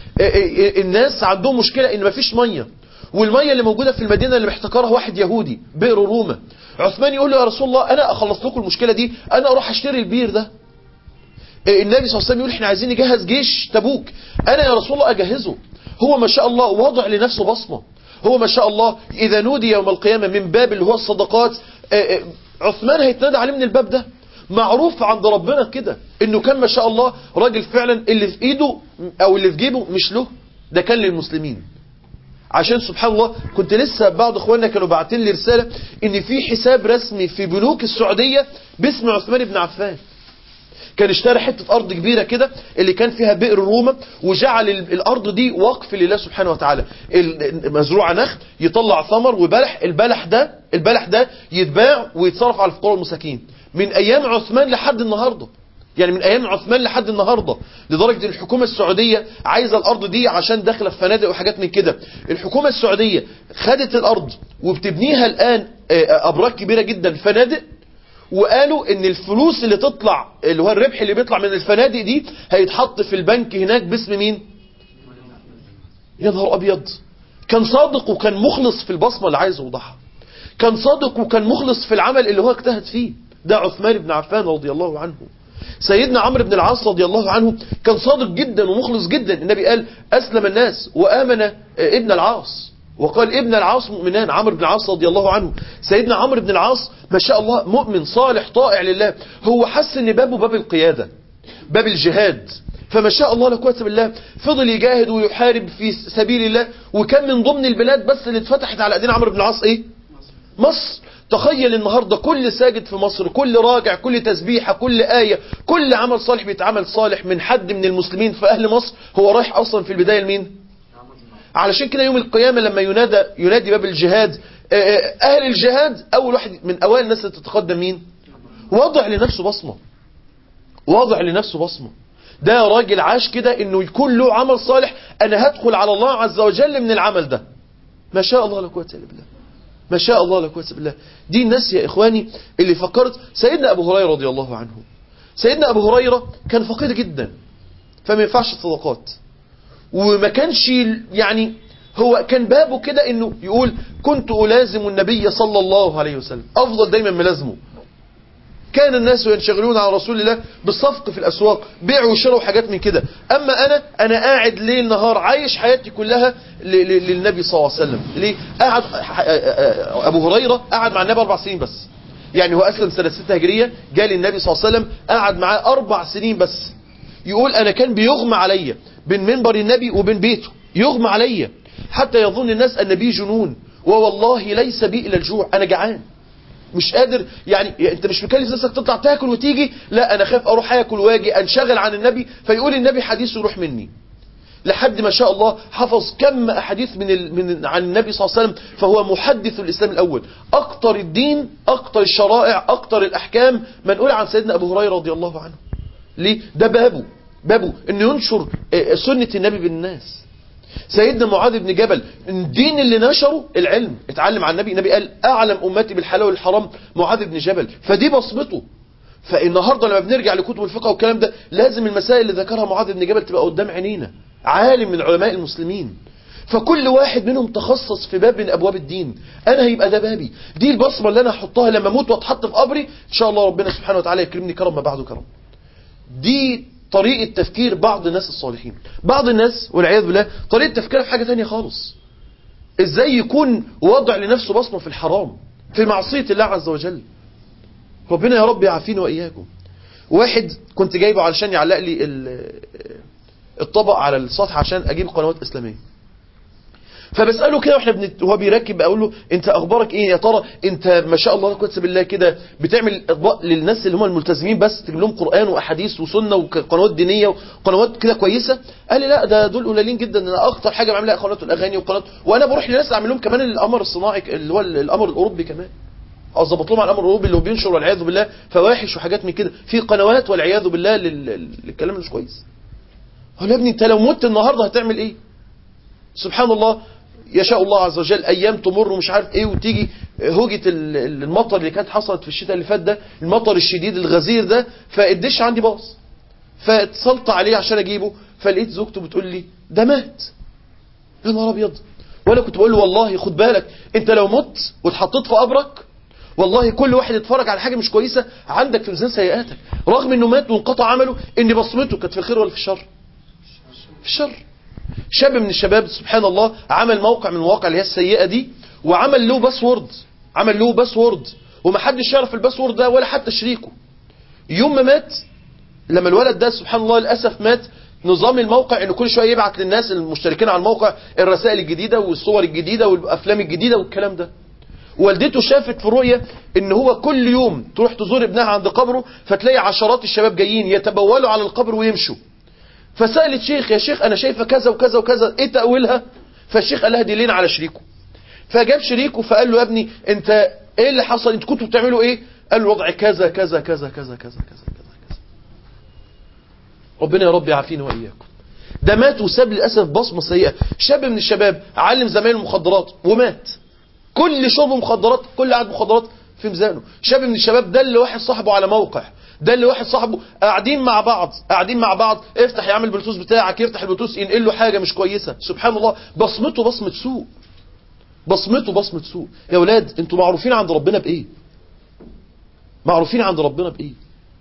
الناس عندهم مشكله ان مفيش ميه والميه اللي موجوده في المدينه اللي محتكرها واحد يهودي بئر روما عثمان يقول له يا رسول الله انا اخلص لكم المشكله دي انا اروح اشتري البير ده النبي صلى الله عليه وسلم يقول احنا عايزين نجهز جيش تبوك انا يا رسول الله اجهزه هو ما شاء الله وضع لنفسه بصمه هو ما شاء الله اذا نودي يوم القيامه من باب اللي هو الصدقات عثمان هيتنادى عليه من الباب ده معروف عند ربنا كده انه كان ما شاء الله راجل فعلا اللي في ايده او اللي في جيبه مش له ده كان للمسلمين عشان سبحان الله كنت لسه بعض اخواننا كانوا باعتين لي رساله ان في حساب رسمي في بنوك السعوديه باسم عثمان بن عفان كان اشترى حته ارض كبيره كده اللي كان فيها بئر روما وجعل الارض دي وقف لله سبحانه وتعالى مزروعه نخل يطلع ثمر وبلح البلح ده البلح ده يتباع ويتصرف على الفقراء والمساكين من ايام عثمان لحد النهارده يعني من ايام عثمان لحد النهارده لدرجه ان الحكومه السعوديه عايزه الارض دي عشان داخله في فنادق وحاجات من كده الحكومه السعوديه خدت الارض وبتبنيها الان ابراج كبيره جدا فنادق وقالوا ان الفلوس اللي تطلع اللي هو الربح اللي بيطلع من الفنادق دي هيتحط في البنك هناك باسم مين يا نهار ابيض كان صادق وكان مخلص في البصمه اللي عايز يوضحها كان صادق وكان مخلص في العمل اللي هو اجتهد فيه ده عثمان بن عفان رضي الله عنه سيدنا عمرو بن العاص رضي الله عنه كان صادق جدا ومخلص جدا النبي قال أسلم الناس وآمن ابن العاص وقال ابن العاص مؤمنان عمرو بن العاص رضي الله عنه سيدنا عمرو بن العاص ما شاء الله مؤمن صالح طائع لله هو حس ان بابه باب القيادة باب الجهاد فما شاء الله لا قوه الا بالله فضل يجاهد ويحارب في سبيل الله وكان من ضمن البلاد بس اللي اتفتحت على ايدين عمرو بن العاص ايه مصر تخيل النهاردة كل ساجد في مصر كل راجع كل تسبيحة كل آية كل عمل صالح بيتعمل صالح من حد من المسلمين في أهل مصر هو رايح أصلا في البداية لمين علشان كده يوم القيامة لما ينادى ينادي باب الجهاد آه، آه، أهل الجهاد أول واحد من أوائل الناس اللي تتقدم مين وضع لنفسه بصمة وضع لنفسه بصمة ده راجل عاش كده انه يكون له عمل صالح انا هدخل على الله عز وجل من العمل ده ما شاء الله لا قوه الا بالله ما شاء الله لا قوه الا بالله دي الناس يا اخواني اللي فكرت سيدنا ابو هريره رضي الله عنه سيدنا ابو هريره كان فقير جدا فما ينفعش الصدقات وما كانش يعني هو كان بابه كده انه يقول كنت الازم النبي صلى الله عليه وسلم افضل دايما ملازمه كان الناس ينشغلون على رسول الله بالصفق في الأسواق بيع وشراء وحاجات من كده أما أنا أنا قاعد ليل نهار عايش حياتي كلها ل- ل- للنبي صلى الله عليه وسلم ليه قاعد أبو هريرة قعد مع النبي أربع سنين بس يعني هو أسلم سنة 6 هجرية جالي النبي صلى الله عليه وسلم قعد معاه أربع سنين بس يقول أنا كان بيغمى عليا بين منبر النبي وبين بيته يغمى عليا حتى يظن الناس أن بي جنون ووالله ليس بي إلا الجوع أنا جعان مش قادر يعني يعني انت مش مكلف نفسك تطلع تاكل وتيجي لا انا خايف اروح اكل واجي انشغل عن النبي فيقول النبي حديث يروح مني لحد ما شاء الله حفظ كم احاديث من ال... من عن النبي صلى الله عليه وسلم فهو محدث الاسلام الاول اكتر الدين اكتر الشرائع اكتر الاحكام منقول عن سيدنا ابو هريره رضي الله عنه ليه ده بابه بابه انه ينشر آه، سنه النبي بالناس سيدنا معاذ بن جبل الدين اللي نشره العلم اتعلم عن النبي النبي قال اعلم امتي بالحلال والحرام معاذ بن جبل فدي بصمته فالنهارده لما بنرجع لكتب الفقه والكلام ده لازم المسائل اللي ذكرها معاذ بن جبل تبقى قدام عينينا عالم من علماء المسلمين فكل واحد منهم تخصص في باب من ابواب الدين انا هيبقى ده بابي دي البصمه اللي انا هحطها لما اموت واتحط في قبري ان شاء الله ربنا سبحانه وتعالى يكرمني كرم ما بعده كرم دي طريقة تفكير بعض الناس الصالحين بعض الناس والعياذ بالله طريقة تفكيرها في حاجة تانية خالص ازاي يكون وضع لنفسه بصمة في الحرام في معصية الله عز وجل ربنا يا رب يعافينا وإياكم واحد كنت جايبه علشان يعلق لي ال- الطبق على السطح عشان اجيب قنوات اسلاميه فبساله كده واحنا بنت... وهو بيركب اقول له انت اخبارك ايه يا ترى انت ما شاء الله لا قوه إلا بالله كده بتعمل اطباق للناس اللي هم الملتزمين بس تجيب لهم قران واحاديث وسنه وقنوات دينيه وقنوات كده كويسه قال لي لا ده دول قليلين جدا انا اكتر حاجه بعملها قنوات الاغاني وقنوات وانا بروح لناس اعمل لهم كمان القمر الصناعي اللي هو القمر الاوروبي كمان اظبط لهم على الامر الاوروبي اللي هو بينشر والعياذ بالله فواحش وحاجات من كده في قنوات والعياذ بالله لل... للكلام مش كويس هو يا ابني انت لو مت النهارده هتعمل ايه سبحان الله يشاء الله عز وجل ايام تمر ومش عارف ايه وتيجي هوجة ال- ال- المطر اللي كانت حصلت في الشتاء اللي فات ده المطر الشديد الغزير ده فالدش عندي باظ فاتصلت عليه عشان اجيبه فلقيت زوجته بتقول لي ده مات يا نهار ابيض وانا كنت بقول له والله خد بالك انت لو مت واتحطيت في قبرك والله كل واحد يتفرج على حاجه مش كويسه عندك في ميزان سيئاتك رغم انه مات وانقطع عمله ان بصمته كانت في الخير ولا في الشر في الشر شاب من الشباب سبحان الله عمل موقع من المواقع اللي هي السيئه دي وعمل له باسورد عمل له باسورد ومحدش يعرف الباسورد ده ولا حتى شريكه يوم ما مات لما الولد ده سبحان الله للاسف مات نظام الموقع انه كل شويه يبعت للناس المشتركين على الموقع الرسائل الجديده والصور الجديده والافلام الجديده والكلام ده والدته شافت في رؤية ان هو كل يوم تروح تزور ابنها عند قبره فتلاقي عشرات الشباب جايين يتبولوا على القبر ويمشوا فسألت شيخ يا شيخ انا شايفه كذا وكذا وكذا ايه تأويلها فالشيخ قال لها دي لين على شريكه فجاب شريكه فقال له يا ابني انت ايه اللي حصل انت كنتوا بتعملوا ايه قال له وضع كذا كذا كذا كذا كذا كذا كذا كذا ربنا يا رب يعافينا واياكم ده مات وساب للاسف بصمه سيئه شاب من الشباب علم زمايله المخدرات ومات كل شرب مخدرات كل قعد مخدرات في ميزانه شاب من الشباب ده اللي واحد صاحبه على موقع ده اللي واحد صاحبه قاعدين مع بعض قاعدين مع بعض افتح يا عم البلوتوث بتاعك يفتح البلوتوث ينقل له حاجه مش كويسه سبحان الله بصمته بصمه سوء بصمته بصمه سوء يا اولاد انتوا معروفين عند ربنا بايه معروفين عند ربنا بايه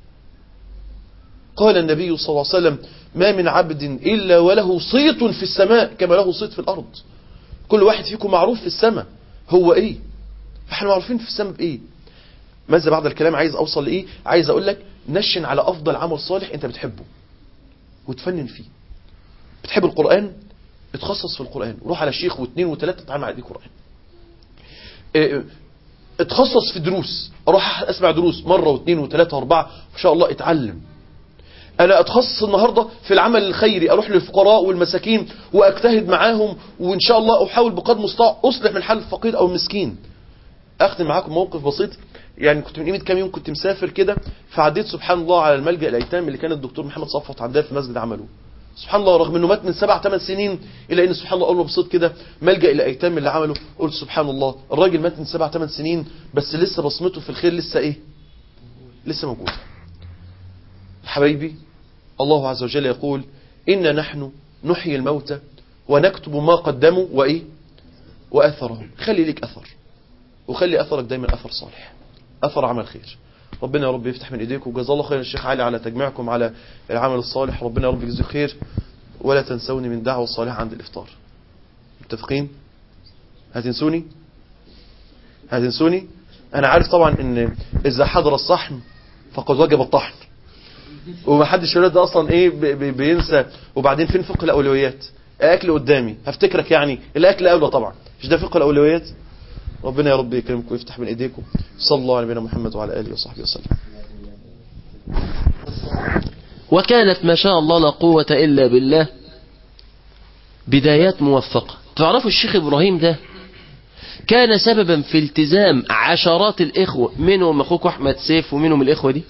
قال النبي صلى الله عليه وسلم ما من عبد الا وله صيت في السماء كما له صيت في الارض كل واحد فيكم معروف في السماء هو ايه فاحنا معروفين في السماء بايه ماذا بعد الكلام عايز اوصل لايه عايز اقول لك نشن على افضل عمل صالح انت بتحبه وتفنن فيه بتحب القرآن اتخصص في القرآن روح على شيخ واثنين وثلاثة تتعامل على دي قرآن اه، اتخصص في دروس اروح اسمع دروس مرة واثنين وثلاثة واربعة ما شاء الله اتعلم انا اتخصص النهاردة في العمل الخيري اروح للفقراء والمساكين واجتهد معاهم وان شاء الله احاول بقدر المستطاع اصلح من حال الفقير او المسكين اختم معاكم موقف بسيط يعني كنت من قيمه كام يوم كنت مسافر كده فعديت سبحان الله على الملجا الايتام اللي كان الدكتور محمد صفوت عندها في مسجد عمله سبحان الله رغم انه مات من سبع ثمان سنين الا ان سبحان الله اول ما بصيت كده ملجا الايتام اللي عمله قلت سبحان الله الراجل مات من سبع ثمان سنين بس لسه بصمته في الخير لسه ايه لسه موجوده حبايبي الله عز وجل يقول إنا نحن نحيي الموتى ونكتب ما قدموا وإيه وأثرهم خلي لك أثر وخلي أثرك دايما أثر صالح أثر عمل خير ربنا يا رب يفتح من إيديكم وجزا الله خير الشيخ علي على تجميعكم على العمل الصالح ربنا يا رب يجزيه خير ولا تنسوني من دعوة الصالحة عند الإفطار متفقين هتنسوني هتنسوني أنا عارف طبعا إن إذا حضر الصحن فقد وجب الطحن ومحدش يقول ده اصلا ايه بي- بي- بينسى وبعدين فين فقه الاولويات اكل قدامي هفتكرك يعني الاكل اولى طبعا مش ده فقه الاولويات ربنا يا رب يكرمكم ويفتح من ايديكم صلى الله على نبينا محمد وعلى اله وصحبه وسلم وكانت ما شاء الله لا قوة إلا بالله بدايات موفقة تعرفوا الشيخ إبراهيم ده كان سببا في التزام عشرات الإخوة منهم أخوك أحمد سيف ومنهم الإخوة دي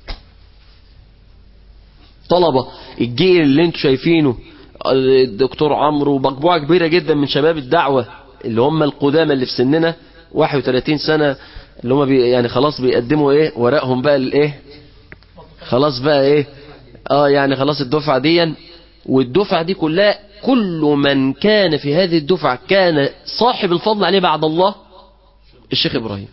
طلبة الجيل اللي انتوا شايفينه الدكتور عمرو ومجموعة كبيرة جدا من شباب الدعوة اللي هم القدامى اللي في سننا 31 سنة اللي هم بي يعني خلاص بيقدموا ايه ورقهم بقى الايه خلاص بقى ايه اه يعني خلاص الدفعة دي والدفعة دي كلها كل من كان في هذه الدفعة كان صاحب الفضل عليه بعد الله الشيخ ابراهيم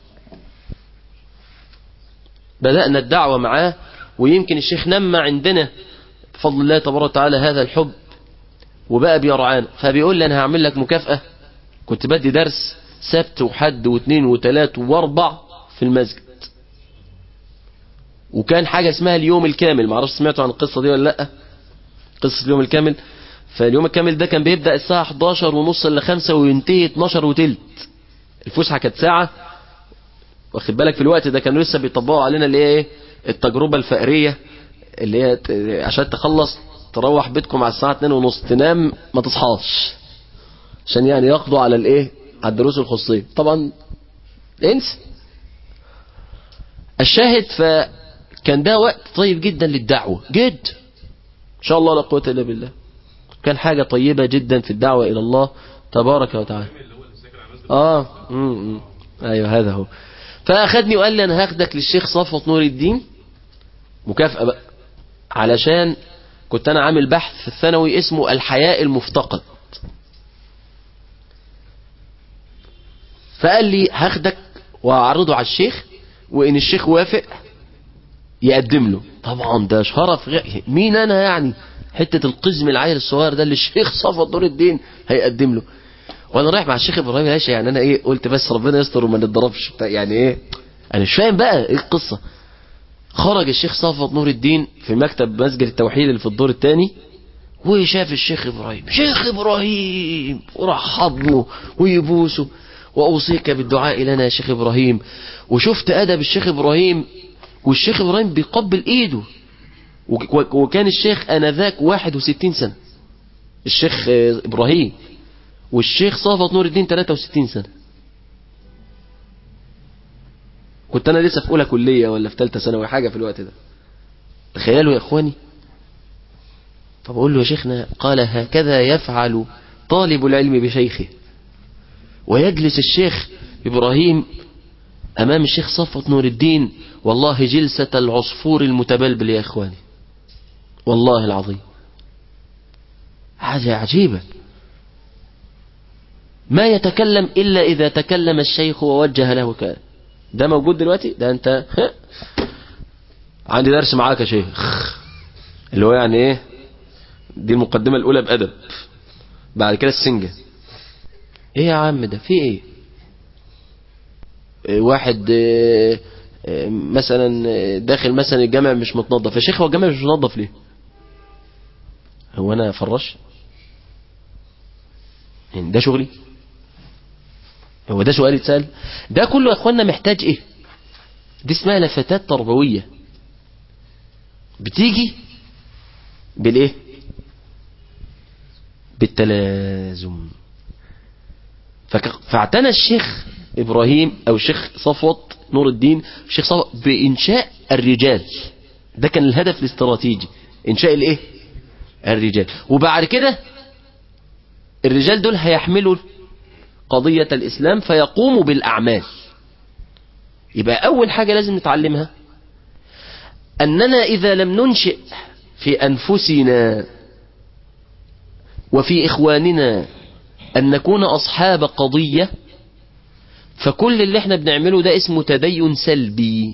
بدأنا الدعوة معاه ويمكن الشيخ نمى عندنا بفضل الله تبارك وتعالى هذا الحب وبقى بيرعانا فبيقول لي انا هعمل لك مكافأة كنت بدي درس سبت وحد واثنين وثلاث واربع في المسجد وكان حاجة اسمها اليوم الكامل معرفش سمعتوا عن القصة دي ولا لا قصة اليوم الكامل فاليوم الكامل ده كان بيبدأ الساعة 11 ونص ل 5 وينتهي 12 وتلت الفسحة كانت ساعة واخد بالك في الوقت ده كانوا لسه بيطبقوا علينا اللي هي ايه التجربة الفقرية اللي هي ت- عشان تخلص تروح بيتكم على الساعة 2 ونص تنام ما تصحاش عشان يعني ياخدوا على الايه على الدروس الخصوصية طبعا انسى الشاهد فكان ده وقت طيب جدا للدعوة جد ان شاء الله لا قوة الا بالله كان حاجة طيبة جدا في الدعوة الى الله تبارك وتعالى اه امم ايوه هذا هو فاخدني وقال لي انا هاخدك للشيخ صفوت نور الدين مكافأة بقى علشان كنت انا عامل بحث في الثانوي اسمه الحياء المفتقد فقال لي هاخدك واعرضه على الشيخ وان الشيخ وافق يقدم له طبعا ده شرف غ... مين انا يعني حتة القزم العيل الصغير ده اللي الشيخ صفوت نور الدين هيقدم له وانا رايح مع الشيخ ابراهيم العيشة يعني انا ايه قلت بس ربنا يستر وما نتضربش بتاع- يعني ايه انا مش فاهم بقى ايه القصة خرج الشيخ صفوت نور الدين في مكتب مسجد التوحيد اللي في الدور الثاني وشاف الشيخ ابراهيم شيخ ابراهيم وراح حضنه ويبوسه واوصيك بالدعاء لنا يا شيخ ابراهيم وشفت ادب الشيخ ابراهيم والشيخ ابراهيم بيقبل ايده وك- وكان الشيخ انذاك 61 سنة الشيخ آه، ابراهيم والشيخ صفوت نور الدين 63 سنة كنت انا لسه في اولى كلية ولا في ثالثه ثانوي حاجة في الوقت ده تخيلوا يا اخواني فبقول له يا شيخنا قال هكذا يفعل طالب العلم بشيخه ويجلس الشيخ إبراهيم أمام الشيخ صفوت نور الدين والله جلسة العصفور المتبلبل يا إخواني والله العظيم حاجة عجيبة ما يتكلم إلا إذا تكلم الشيخ ووجه له كلام ده موجود دلوقتي ده أنت ها؟ عندي درس معاك يا شيخ اللي هو يعني ايه دي المقدمة الأولى بأدب بعد كده السنجة ايه يا عم ده في ايه إيه واحد إيه إيه مثلا داخل مثلا الجامع مش متنظف يا شيخ هو الجامع مش متنظف ليه هو انا فرش يعني ده شغلي هو ده سؤال يتسأل ده كله يا اخوانا محتاج ايه دي اسمها لفتات تربوية بتيجي بالايه بالتلازم فك- فاعتنى الشيخ ابراهيم او الشيخ صفوت نور الدين الشيخ صفوت بانشاء الرجال ده كان الهدف الاستراتيجي انشاء الايه الرجال وبعد كده الرجال دول هيحملوا قضية الإسلام فيقوموا بالأعمال يبقى أول حاجة لازم نتعلمها أننا إذا لم ننشئ في أنفسنا وفي إخواننا أن نكون أصحاب قضية فكل اللي احنا بنعمله ده اسمه تدين سلبي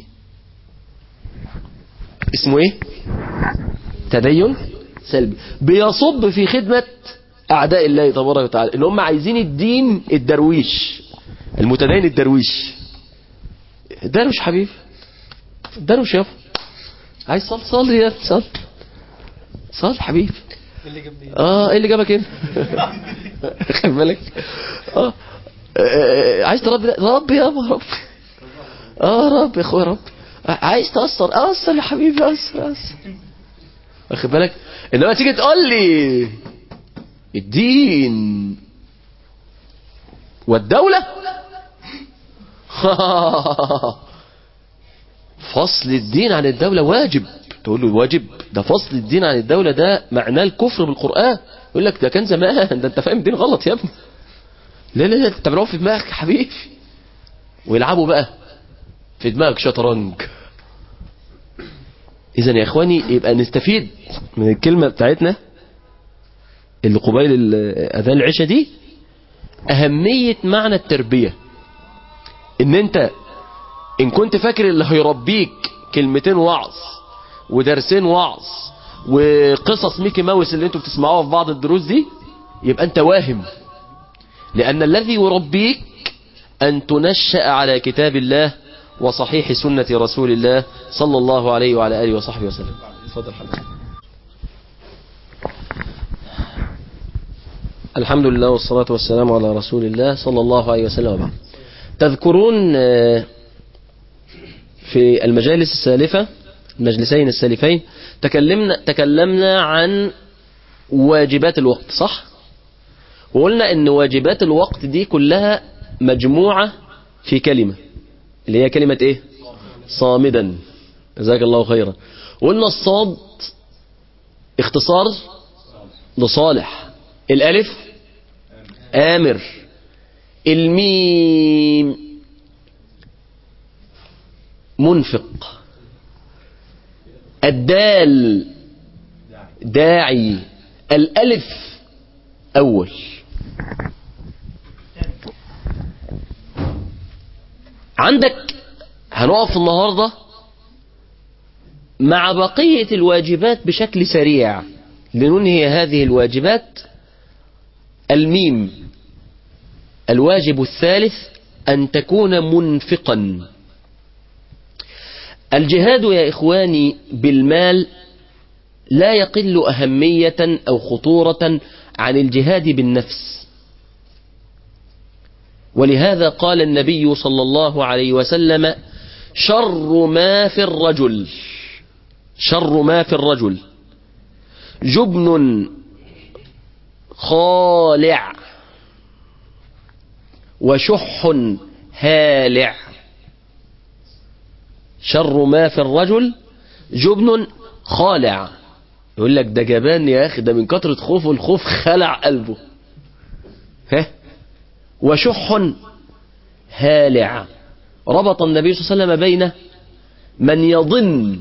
اسمه ايه تدين سلبي بيصب في خدمة أعداء الله تبارك وتعالى اللي هم عايزين الدين الدرويش المتدين الدرويش دروش حبيبي دروش يابا عايز صل صل يا صل صل حبيبي اه ايه اللي جابك هنا خد بالك اه آه، عايز تربي ربي يابا رب اه رب يا اخويا رب عايز تأثر أثر يا حبيبي أثر أثر واخد بالك انما تيجي تقول لي الدين والدولة فصل الدين عن الدولة واجب تقول له واجب ده فصل الدين عن الدولة ده معناه الكفر بالقرآن يقول لك ده كان زمان ده انت فاهم الدين غلط يا ابني لا لا لا انت بتعملوه في دماغك يا حبيبي ويلعبوا بقى في دماغك شطرنج اذا يا اخواني يبقى نستفيد من الكلمة بتاعتنا اللي قبيل ال- اذان العشاء دي اهمية معنى التربية ان انت ان كنت فاكر اللي هيربيك كلمتين وعظ ودرسين وعظ وقصص ميكي ماوس اللي انتوا بتسمعوها في بعض الدروس دي يبقى انت واهم لان الذي يربيك ان تنشأ على كتاب الله وصحيح سنة رسول الله صلى الله عليه وعلى آله وصحبه وسلم تفضل حضرتك الحمد لله والصلاة والسلام على رسول الله صلى الله عليه وسلم وبعد تذكرون آه، في المجالس السالفة المجلسين السالفين تكلمنا تكلمنا عن واجبات الوقت صح وقلنا ان واجبات الوقت دي كلها مجموعة في كلمة اللي هي كلمة ايه صامدا جزاك الله خيرا وقلنا الصاد اختصار لصالح الالف امر الميم منفق الدال داعي الالف اول عندك هنقف النهاردة مع بقية الواجبات بشكل سريع لننهي هذه الواجبات الميم الواجب الثالث أن تكون منفقا الجهاد يا إخواني بالمال لا يقل أهمية أو خطورة عن الجهاد بالنفس ولهذا قال النبي صلى الله عليه وسلم شر ما في الرجل شر ما في الرجل جبن خالع وشح هالع شر ما في الرجل جبن خالع يقول لك ده جبان يا اخي ده من كترة خوفه الخوف خلع قلبه ها وشح هالع ربط النبي صلى الله عليه وسلم بين من يظن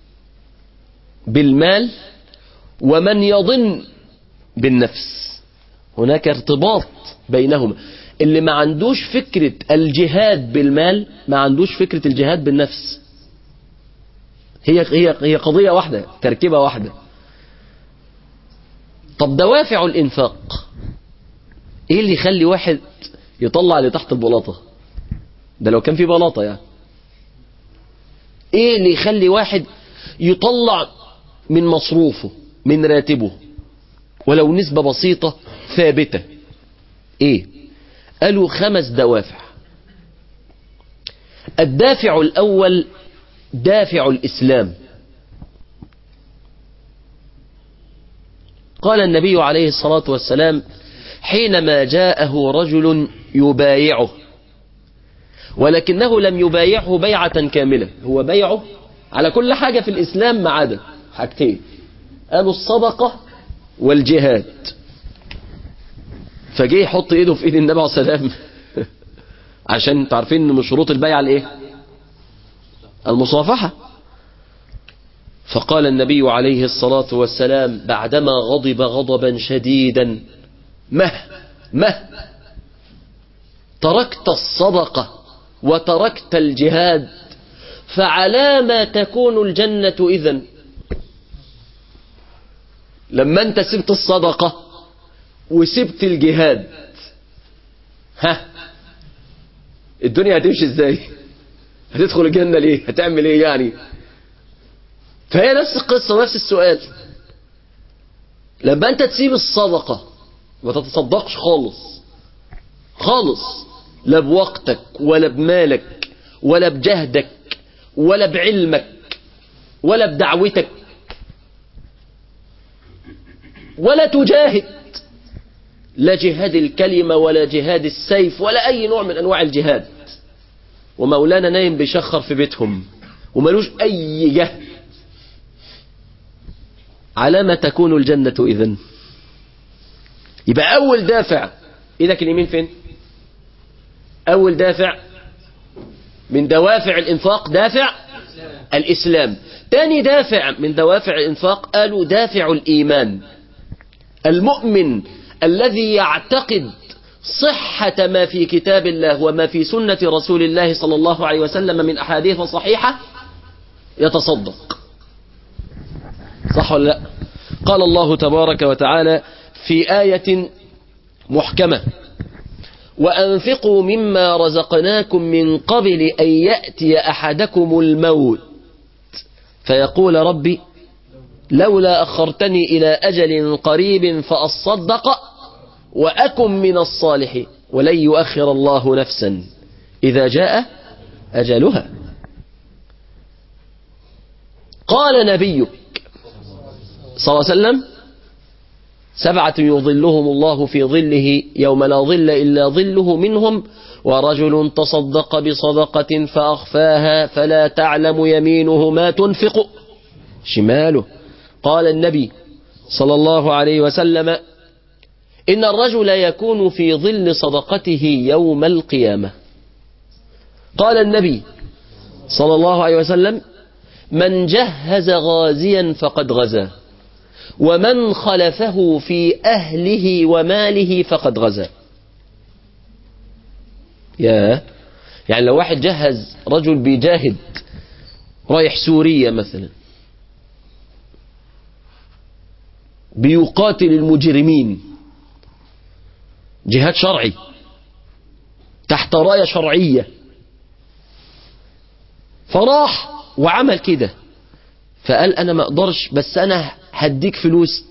بالمال ومن يظن بالنفس هناك ارتباط بينهما اللي ما عندوش فكرة الجهاد بالمال ما عندوش فكرة الجهاد بالنفس هي هي هي قضية واحدة تركيبة واحدة طب دوافع الإنفاق ايه اللي يخلي واحد يطلع اللي تحت البلاطة ده لو كان في بلاطة يعني ايه اللي يخلي واحد يطلع من مصروفه من راتبه ولو نسبة بسيطة ثابتة ايه قالوا خمس دوافع الدافع الاول دافع الاسلام قال النبي عليه الصلاة والسلام حينما جاءه رجل يبايعه ولكنه لم يبايعه بيعة كاملة هو بيعه على كل حاجة في الإسلام ما عدا حاجتين قالوا الصدقة والجهاد فجه يحط ايده في ايد النبي عليه الصلاة والسلام عشان انتوا عارفين ان من شروط البيعة الايه المصافحة فقال النبي عليه الصلاة والسلام بعدما غضب غضبا شديدا مه مه تركت الصدقة وتركت الجهاد فعلى ما تكون الجنة إذن لما انت سبت الصدقة وسبت الجهاد ها الدنيا هتمشي ازاي هتدخل الجنة ليه هتعمل ايه يعني فهي نفس القصة ونفس السؤال لما انت تسيب الصدقة ما تتصدقش خالص خالص لا بوقتك ولا بمالك ولا بجهدك ولا بعلمك ولا بدعوتك ولا تجاهد لا جهاد الكلمة ولا جهاد السيف ولا أي نوع من أنواع الجهاد ومولانا نايم بيشخر في بيتهم وملوش أي جهد على ما تكون الجنة إذن يبقى أول دافع إيدك اليمين فين أول دافع من دوافع الإنفاق دافع الإسلام تاني دافع من دوافع الإنفاق قالوا دافع الإيمان المؤمن الذي يعتقد صحة ما في كتاب الله وما في سنة رسول الله صلى الله عليه وسلم من أحاديث صحيحة يتصدق صح ولا لا قال الله تبارك وتعالى في آية محكمة وأنفقوا مما رزقناكم من قبل أن يأتي أحدكم الموت فيقول ربي لولا أخرتني إلى أجل قريب فأصدق وأكن من الصالحين ولن يؤخر الله نفسا إذا جاء أجلها قال نبيك صلى الله عليه وسلم سبعة يظلهم الله في ظله يوم لا ظل إلا ظله منهم ورجل تصدق بصدقة فأخفاها فلا تعلم يمينه ما تنفق شماله قال النبي صلى الله عليه وسلم إن الرجل يكون في ظل صدقته يوم القيامة قال النبي صلى الله عليه وسلم من جهز غازيا فقد غزا ومن خلفه في أهله وماله فقد غزا يا يعني لو واحد جهز رجل بيجاهد رايح سوريا مثلا بيقاتل المجرمين جهاد شرعي تحت راية شرعية فراح وعمل كده فقال انا ما اقدرش بس انا هديك فلوس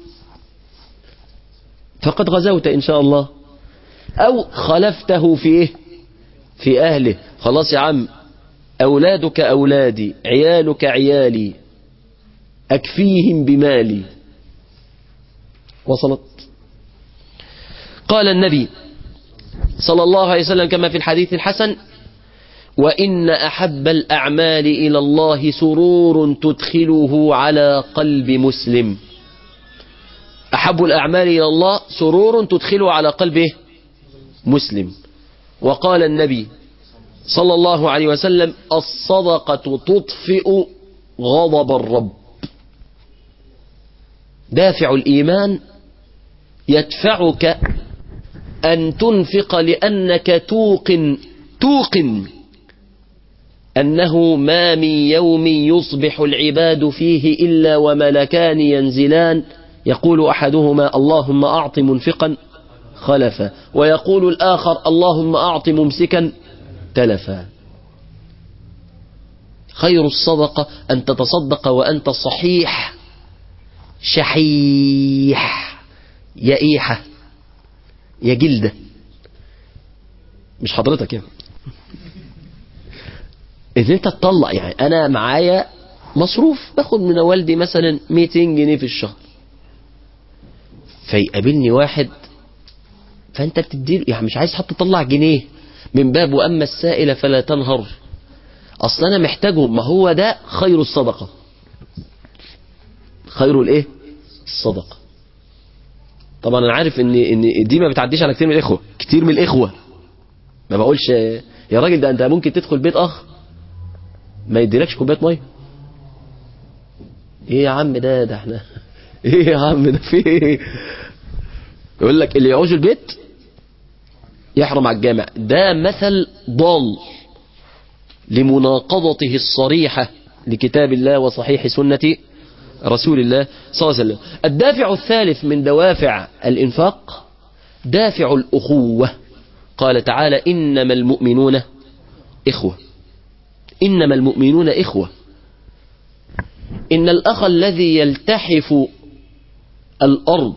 فقد غزوت ان شاء الله او خلفته في ايه في اهله خلاص يا عم اولادك اولادي عيالك عيالي اكفيهم بمالي وصلت قال النبي صلى الله عليه وسلم كما في الحديث الحسن وإن أحب الأعمال إلى الله سرور تدخله على قلب مسلم أحب الأعمال إلى الله سرور تدخله على قلبه مسلم وقال النبي صلى الله عليه وسلم الصدقة تطفئ غضب الرب دافع الإيمان يدفعك أن تنفق لأنك توقن توقن أنه ما من يوم يصبح العباد فيه إلا وملكان ينزلان يقول أحدهما اللهم أعط منفقا خلفا ويقول الآخر اللهم أعط ممسكا تلفا خير الصدقة أن تتصدق وأنت صحيح شحيح يا إيحة يا جلدة مش حضرتك يعني ان انت تطلع يعني انا معايا مصروف باخد من والدي مثلا 200 جنيه في الشهر فيقابلني واحد فانت بتديله يعني مش عايز حتى تطلع جنيه من باب واما السائل فلا تنهر اصل انا محتاجه ما هو ده خير الصدقه خير الايه الصدقه طبعا انا عارف ان ان دي ما بتعديش على كتير من الاخوه كتير من الاخوه ما بقولش يا راجل ده انت ممكن تدخل بيت اخ ما يديلكش كوبايه ميه ايه يا عم ده ده احنا ايه يا عم ده في ايه يقول لك اللي يعوز البيت يحرم على الجامع ده مثل ضال لمناقضته الصريحة لكتاب الله وصحيح سنة رسول الله صلى الله عليه وسلم الدافع الثالث من دوافع الإنفاق دافع الأخوة قال تعالى إنما المؤمنون إخوة إنما المؤمنون إخوة إن الأخ الذي يلتحف الأرض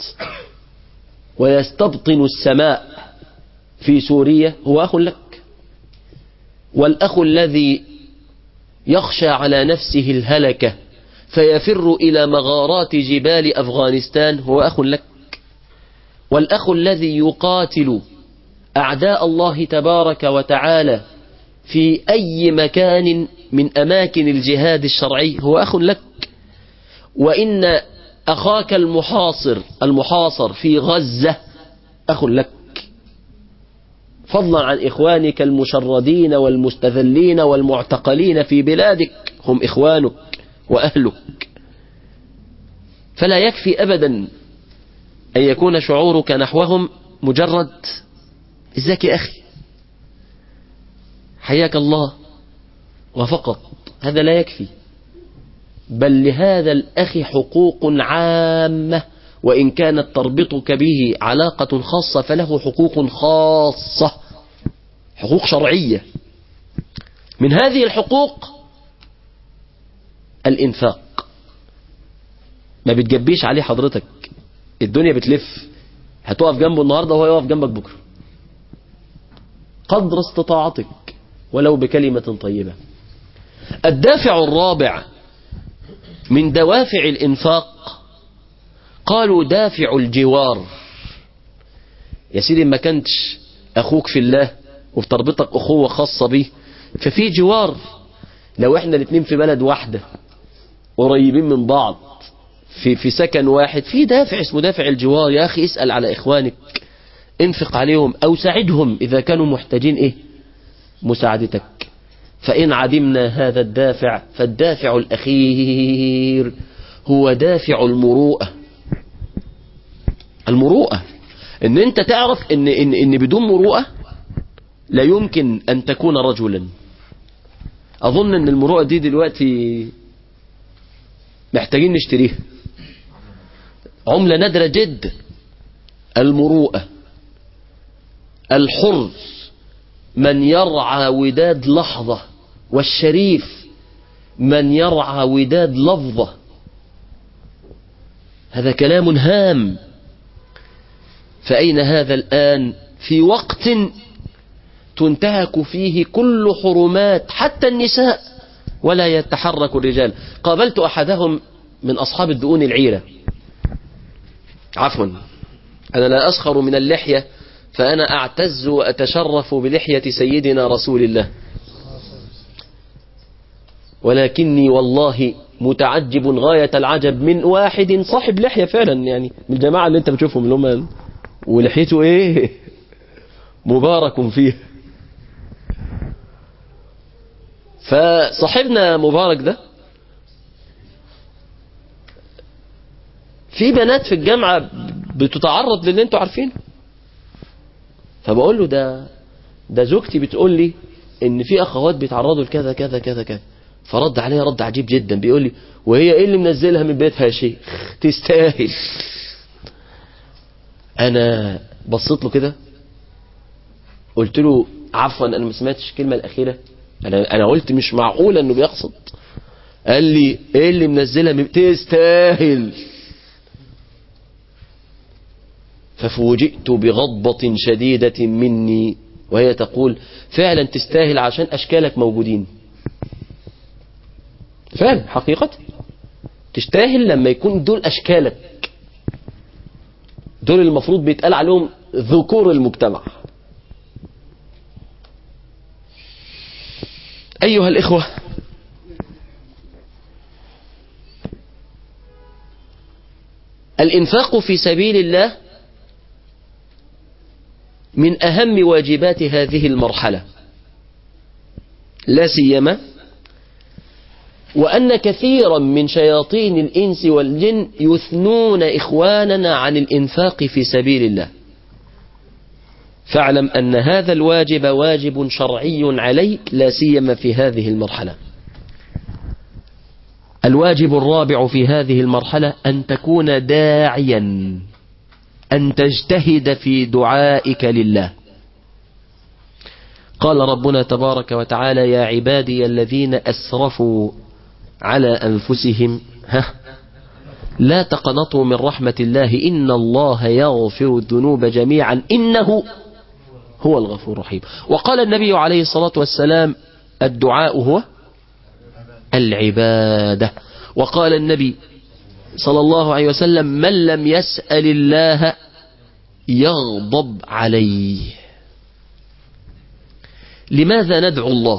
ويستبطن السماء في سوريا هو أخ لك والأخ الذي يخشى على نفسه الهلكة فيفر إلى مغارات جبال أفغانستان هو أخ لك والأخ الذي يقاتل أعداء الله تبارك وتعالى في أي مكان من أماكن الجهاد الشرعي هو أخ لك وإن أخاك المحاصر المحاصر في غزة أخ لك فضلا عن إخوانك المشردين والمستذلين والمعتقلين في بلادك هم إخوانك وأهلك فلا يكفي أبدا أن يكون شعورك نحوهم مجرد ازيك يا أخي حياك الله وفقط هذا لا يكفي بل لهذا الأخ حقوق عامة وإن كانت تربطك به علاقة خاصة فله حقوق خاصة حقوق شرعية من هذه الحقوق الإنفاق ما بتجبيش عليه حضرتك الدنيا بتلف هتقف جنبه النهاردة وهو يقف جنبك بكرة قدر استطاعتك ولو بكلمة طيبة الدافع الرابع من دوافع الإنفاق قالوا دافع الجوار يا سيدي ما كنتش أخوك في الله وبتربطك أخوة خاصة به ففي جوار لو احنا الاتنين في بلد واحدة قريبين من بعض في في سكن واحد في دافع اسمه دافع الجوار يا أخي اسأل على إخوانك انفق عليهم أو ساعدهم إذا كانوا محتاجين إيه مساعدتك فإن عدمنا هذا الدافع فالدافع الأخير هو دافع المروءة المروءة ان انت تعرف ان, إن, إن بدون مروءة لا يمكن ان تكون رجلا اظن ان المروءة دي دلوقتي محتاجين نشتريها عملة نادرة جدا المروءة الحر من يرعى وداد لحظة والشريف من يرعى وداد لفظة هذا كلام هام فأين هذا الآن في وقت تنتهك فيه كل حرمات حتى النساء ولا يتحرك الرجال قابلت أحدهم من أصحاب الدؤون العيرة عفوا أنا لا أسخر من اللحية فأنا أعتز وأتشرف بلحية سيدنا رسول الله ولكني والله متعجب غاية العجب من واحد صاحب لحية فعلا يعني من الجماعة اللي انت بتشوفهم اللي هم ولحيته ايه مبارك فيه فصاحبنا مبارك ده في بنات في الجامعة بتتعرض للي انتوا عارفينه فبقول له ده ده زوجتي بتقول لي ان في اخوات بيتعرضوا لكذا كذا كذا كذا فرد عليها رد عجيب جدا بيقول لي وهي ايه اللي منزلها من بيتها يا شيخ تستاهل انا بصيت له كده قلت له عفوا انا ما سمعتش الكلمه الاخيره انا انا قلت مش معقوله انه بيقصد قال لي ايه اللي منزلها من تستاهل ففوجئت بغضبة شديدة مني وهي تقول فعلا تستاهل عشان أشكالك موجودين فعلا حقيقة تستاهل لما يكون دول أشكالك دول المفروض بيتقال عليهم ذكور المجتمع أيها الإخوة الإنفاق في سبيل الله من أهم واجبات هذه المرحلة لا سيما وأن كثيرا من شياطين الإنس والجن يثنون إخواننا عن الإنفاق في سبيل الله فاعلم أن هذا الواجب واجب شرعي عليك لا سيما في هذه المرحلة الواجب الرابع في هذه المرحلة أن تكون داعيا أن تجتهد في دعائك لله قال ربنا تبارك وتعالى يا عبادي الذين أسرفوا على أنفسهم ها لا تقنطوا من رحمة الله إن الله يغفر الذنوب جميعا إنه هو الغفور الرحيم وقال النبي عليه الصلاة والسلام الدعاء هو العبادة وقال النبي صلى الله عليه وسلم من لم يسأل الله يغضب عليه لماذا ندعو الله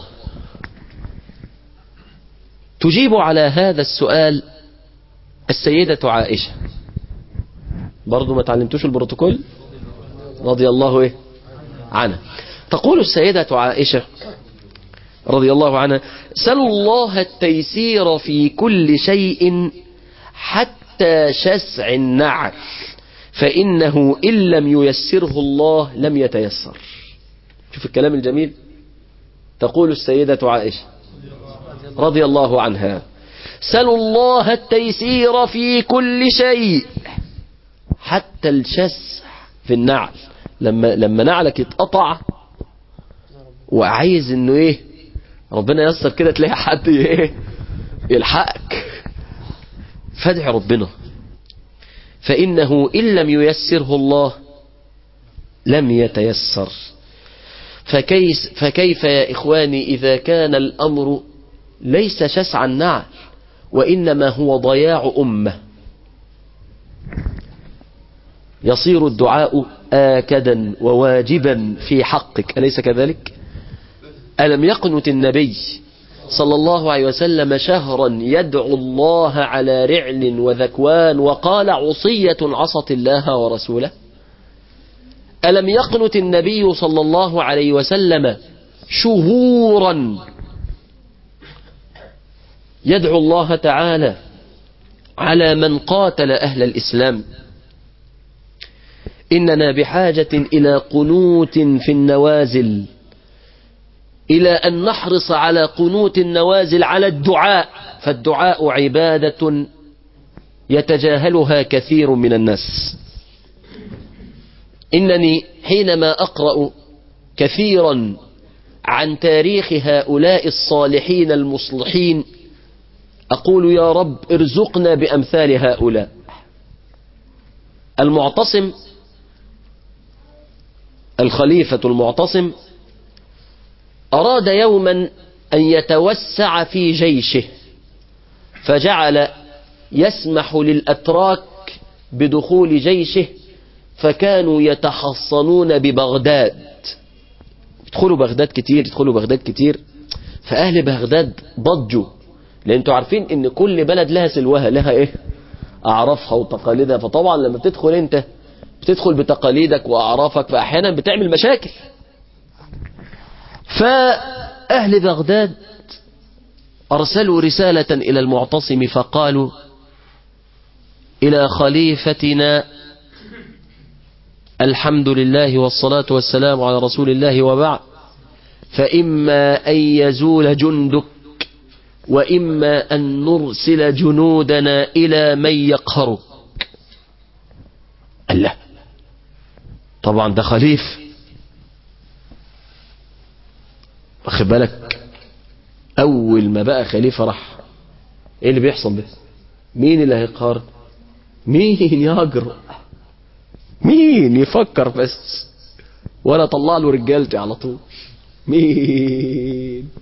تجيب على هذا السؤال السيدة عائشة برضو ما تعلمتوش البروتوكول رضي الله إيه عنها تقول السيدة عائشة رضي الله عنها سلوا الله التيسير في كل شيء حتى شسع النعل فإنه إن لم ييسره الله لم يتيسر شوف الكلام الجميل تقول السيدة عائشة رضي الله عنها سلوا الله التيسير في كل شيء حتى الشسع في النعل لما لما نعلك يتقطع وعايز انه ايه ربنا ييسر كده تلاقي حد ايه يلحقك فادع ربنا فإنه إن لم ييسره الله لم يتيسر فكيس فكيف يا إخواني إذا كان الأمر ليس شسع النعل وإنما هو ضياع أمة يصير الدعاء آكدا وواجبا في حقك أليس كذلك ألم يقنت النبي صلى الله عليه وسلم شهرا يدعو الله على رعل وذكوان وقال عصية عصت الله ورسوله ألم يقنت النبي صلى الله عليه وسلم شهورا يدعو الله تعالى على من قاتل أهل الإسلام إننا بحاجة إلى قنوت في النوازل إلى أن نحرص على قنوت النوازل على الدعاء فالدعاء عبادة يتجاهلها كثير من الناس إنني حينما أقرأ كثيرا عن تاريخ هؤلاء الصالحين المصلحين أقول يا رب ارزقنا بأمثال هؤلاء المعتصم الخليفة المعتصم أراد يوما أن يتوسع في جيشه فجعل يسمح للأتراك بدخول جيشه فكانوا يتحصنون ببغداد يدخلوا بغداد كتير يدخلوا بغداد كتير فأهل بغداد ضجوا لأن انتوا عارفين ان كل بلد لها سلوها لها ايه أعرافها وتقاليدها فطبعا لما بتدخل انت بتدخل بتقاليدك وأعرافك فأحيانا بتعمل مشاكل فأهل بغداد أرسلوا رسالة إلى المعتصم فقالوا إلى خليفتنا الحمد لله والصلاة والسلام على رسول الله وبعد فإما أن يزول جندك وإما أن نرسل جنودنا إلى من يقهرك الله طبعا ده خليف واخد بالك أول ما بقى خليفة راح إيه اللي بيحصل ده مين اللي هيقهر مين يجرؤ مين يفكر بس ولا طلع له رجالتي على طول مين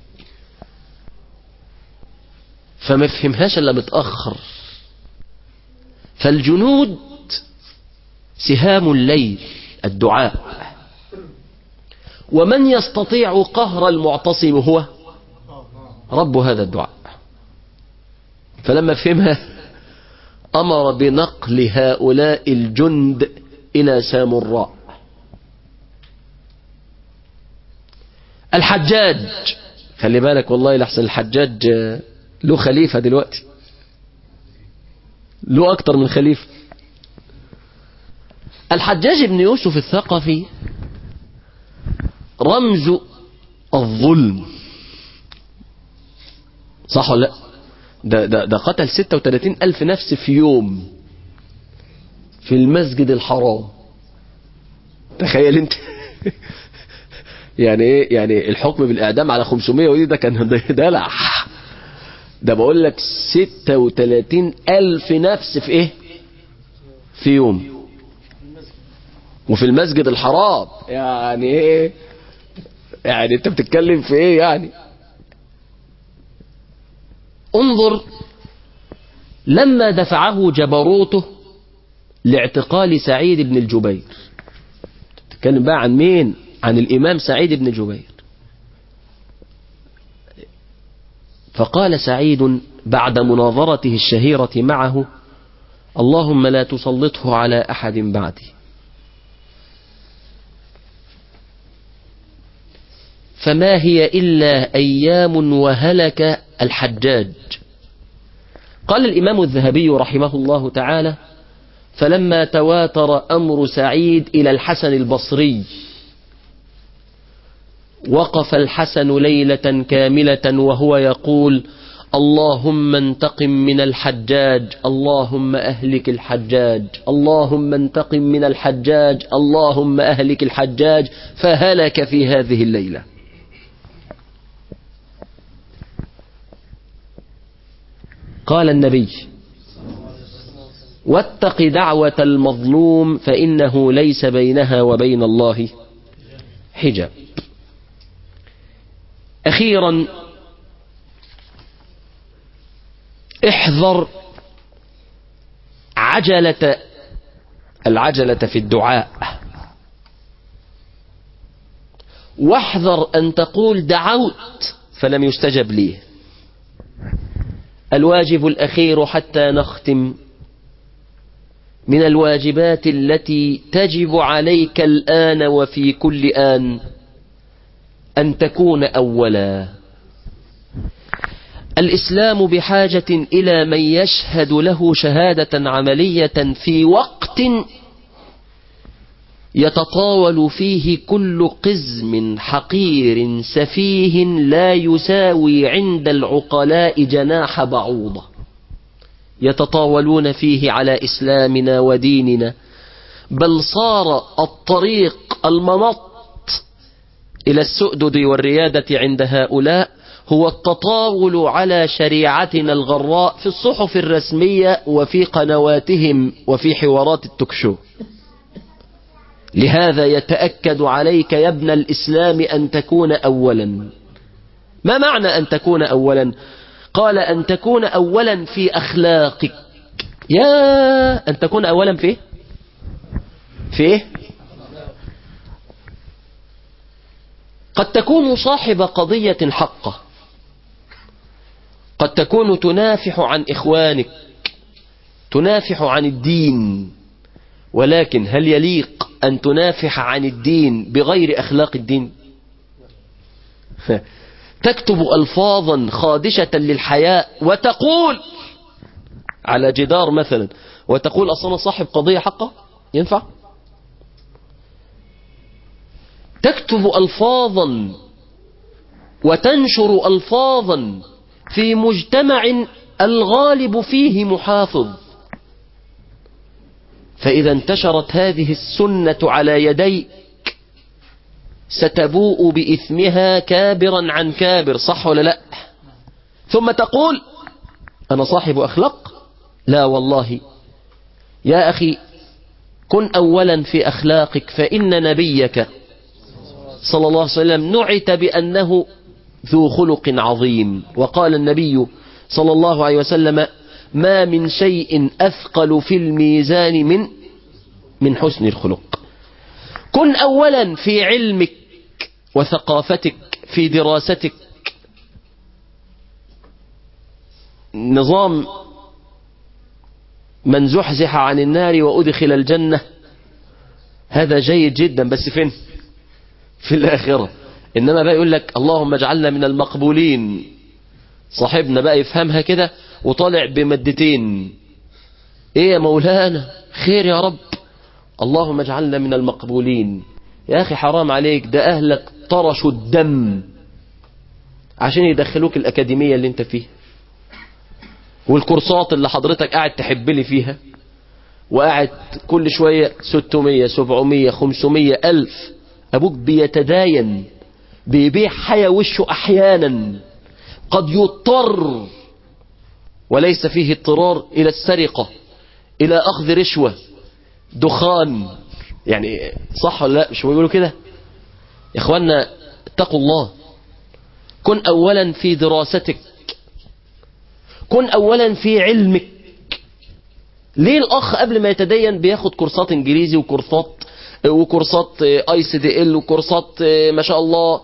فما فهمهاش الا متاخر فالجنود سهام الليل الدعاء ومن يستطيع قهر المعتصم هو رب هذا الدعاء فلما فهمها أمر بنقل هؤلاء الجند إلى سامراء الحجاج خلي بالك والله لحسن الحجاج له خليفة دلوقتي له أكتر من خليفة الحجاج بن يوسف الثقفي رمز الظلم صح ولا لا ده, ده, ده قتل 36 ألف نفس في يوم في المسجد الحرام تخيل انت يعني ايه يعني الحكم بالإعدام على 500 ودي ده كان دلع ده بقول لك 36 ألف نفس في ايه في يوم وفي المسجد الحرام يعني ايه يعني انت بتتكلم في ايه يعني انظر لما دفعه جبروته لاعتقال سعيد بن الجبير تتكلم بقى عن مين عن الامام سعيد بن جبير فقال سعيد بعد مناظرته الشهيرة معه اللهم لا تسلطه على أحد بعدي فما هي إلا أيام وهلك الحجاج قال الإمام الذهبي رحمه الله تعالى فلما تواتر أمر سعيد إلى الحسن البصري وقف الحسن ليلة كاملة وهو يقول اللهم انتقم من الحجاج اللهم أهلك الحجاج اللهم انتقم من الحجاج اللهم أهلك الحجاج فهلك في هذه الليلة قال النبي واتق دعوة المظلوم فإنه ليس بينها وبين الله حجاب أخيرا احذر عجلة العجلة في الدعاء واحذر أن تقول دعوت فلم يستجب لي الواجب الأخير حتى نختم من الواجبات التي تجب عليك الآن وفي كل آن أن تكون أولا الإسلام بحاجة إلى من يشهد له شهادة عملية في وقت يتطاول فيه كل قزم حقير سفيه لا يساوي عند العقلاء جناح بعوضة يتطاولون فيه على إسلامنا وديننا بل صار الطريق المنط إلى السؤدد والريادة عند هؤلاء هو التطاول على شريعتنا الغراء في الصحف الرسمية وفي قنواتهم وفي حوارات التكشو لهذا يتأكد عليك يا ابن الإسلام أن تكون أولا ما معنى أن تكون أولا قال أن تكون أولا في أخلاقك يا أن تكون أولا في في إيه؟ قد تكون صاحب قضية حقة قد تكون تنافح عن إخوانك تنافح عن الدين ولكن هل يليق أن تنافح عن الدين بغير أخلاق الدين تكتب ألفاظا خادشة للحياء وتقول على جدار مثلا وتقول أصلا صاحب قضية حقة ينفع تكتب ألفاظا وتنشر ألفاظا في مجتمع الغالب فيه محافظ فإذا انتشرت هذه السنة على يديك ستبوء بإثمها كابرا عن كابر صح ولا لا ثم تقول أنا صاحب أخلاق لا والله يا أخي كن أولا في أخلاقك فإن نبيك صلى الله عليه وسلم نعت بأنه ذو خلق عظيم وقال النبي صلى الله عليه وسلم ما من شيء أثقل في الميزان من من حسن الخلق كن أولا في علمك وثقافتك في دراستك نظام من زحزح عن النار وأدخل الجنة هذا جيد جدا بس فين في الآخرة إنما بقى يقول لك اللهم اجعلنا من المقبولين صاحبنا بقى يفهمها كده وطالع بمدتين ايه يا مولانا خير يا رب اللهم اجعلنا من المقبولين يا اخي حرام عليك ده اهلك طرشوا الدم عشان يدخلوك الاكاديمية اللي انت فيها والكورسات اللي حضرتك قاعد تحب لي فيها وقاعد كل شوية 600 700 500 ألف أبوك بيتداين بيبيع حيا وشه أحيانا قد يضطر وليس فيه اضطرار إلى السرقة إلى أخذ رشوة دخان يعني صح ولا لا مش بيقولوا كده يا إخوانا اتقوا الله كن أولا في دراستك كن أولا في علمك ليه الأخ قبل ما يتدين بياخد كورسات إنجليزي وكورسات وكورسات اي سي دي ال وكورسات ما شاء الله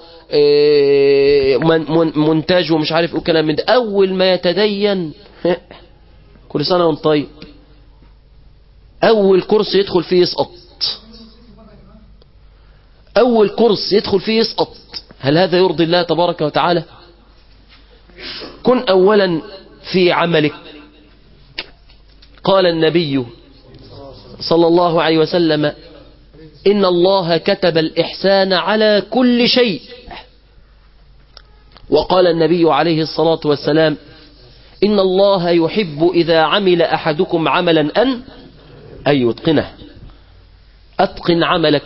مونتاج ومش عارف ايه الكلام من ده اول ما يتدين كل سنه وانت طيب اول كورس يدخل فيه يسقط اول كورس يدخل فيه يسقط هل هذا يرضي الله تبارك وتعالى كن اولا في عملك قال النبي صلى الله عليه وسلم إن الله كتب الإحسان على كل شيء وقال النبي عليه الصلاة والسلام إن الله يحب إذا عمل أحدكم عملا أن أن يتقنه أتقن عملك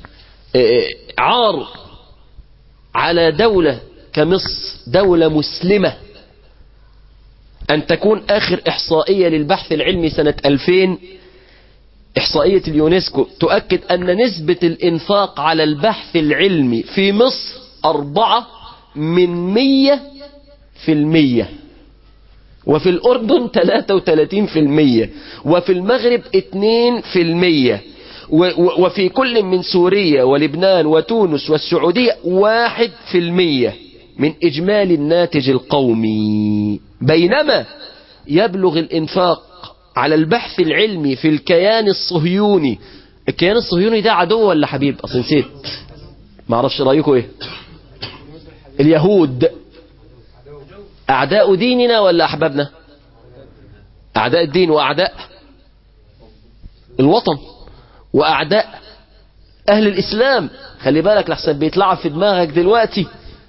عار على دولة كمصر دولة مسلمة أن تكون آخر إحصائية للبحث العلمي سنة 2000 إحصائية اليونسكو تؤكد أن نسبة الإنفاق على البحث العلمي في مصر أربعة من مية في المية وفي الأردن 33 في المية وفي المغرب 2 في المية وفي كل من سوريا ولبنان وتونس والسعودية واحد في المية من إجمالي الناتج القومي بينما يبلغ الإنفاق على البحث العلمي في الكيان الصهيوني الكيان الصهيوني ده عدو ولا حبيب اصل نسيت ما اعرفش رايكم ايه اليهود اعداء ديننا ولا احبابنا اعداء الدين واعداء الوطن واعداء اهل الاسلام خلي بالك لحسن بيتلعب في دماغك دلوقتي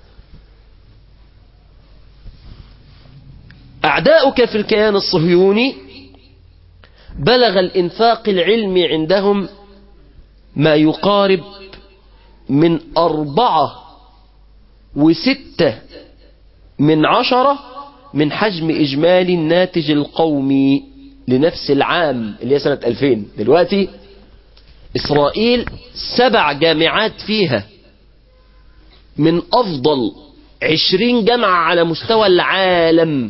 اعداؤك في الكيان الصهيوني بلغ الإنفاق العلمي عندهم ما يقارب من أربعة وستة من عشرة من حجم إجمالي الناتج القومي لنفس العام اللي هي سنة 2000 دلوقتي إسرائيل سبع جامعات فيها من أفضل عشرين جامعة على مستوى العالم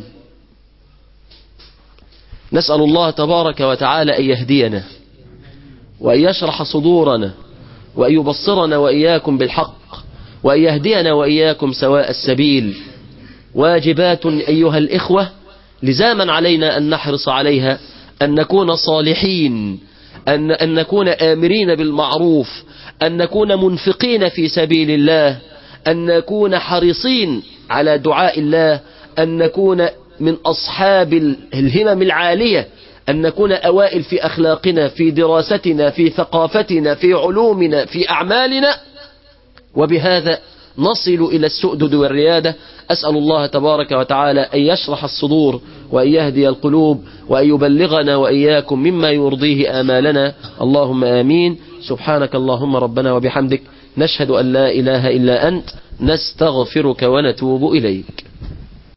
نسأل الله تبارك وتعالى أن يهدينا وأن يشرح صدورنا وأن يبصرنا وإياكم بالحق وأن يهدينا وإياكم سواء السبيل واجبات أيها الإخوة لزاما علينا أن نحرص عليها أن نكون صالحين أن, أن نكون آمرين بالمعروف أن نكون منفقين في سبيل الله أن نكون حريصين على دعاء الله أن نكون من أصحاب الهمم العالية أن نكون أوائل في أخلاقنا في دراستنا في ثقافتنا في علومنا في أعمالنا وبهذا نصل إلى السؤدد والريادة أسأل الله تبارك وتعالى أن يشرح الصدور وأن يهدي القلوب وأن يبلغنا وإياكم مما يرضيه آمالنا اللهم آمين سبحانك اللهم ربنا وبحمدك نشهد أن لا إله إلا أنت نستغفرك ونتوب إليك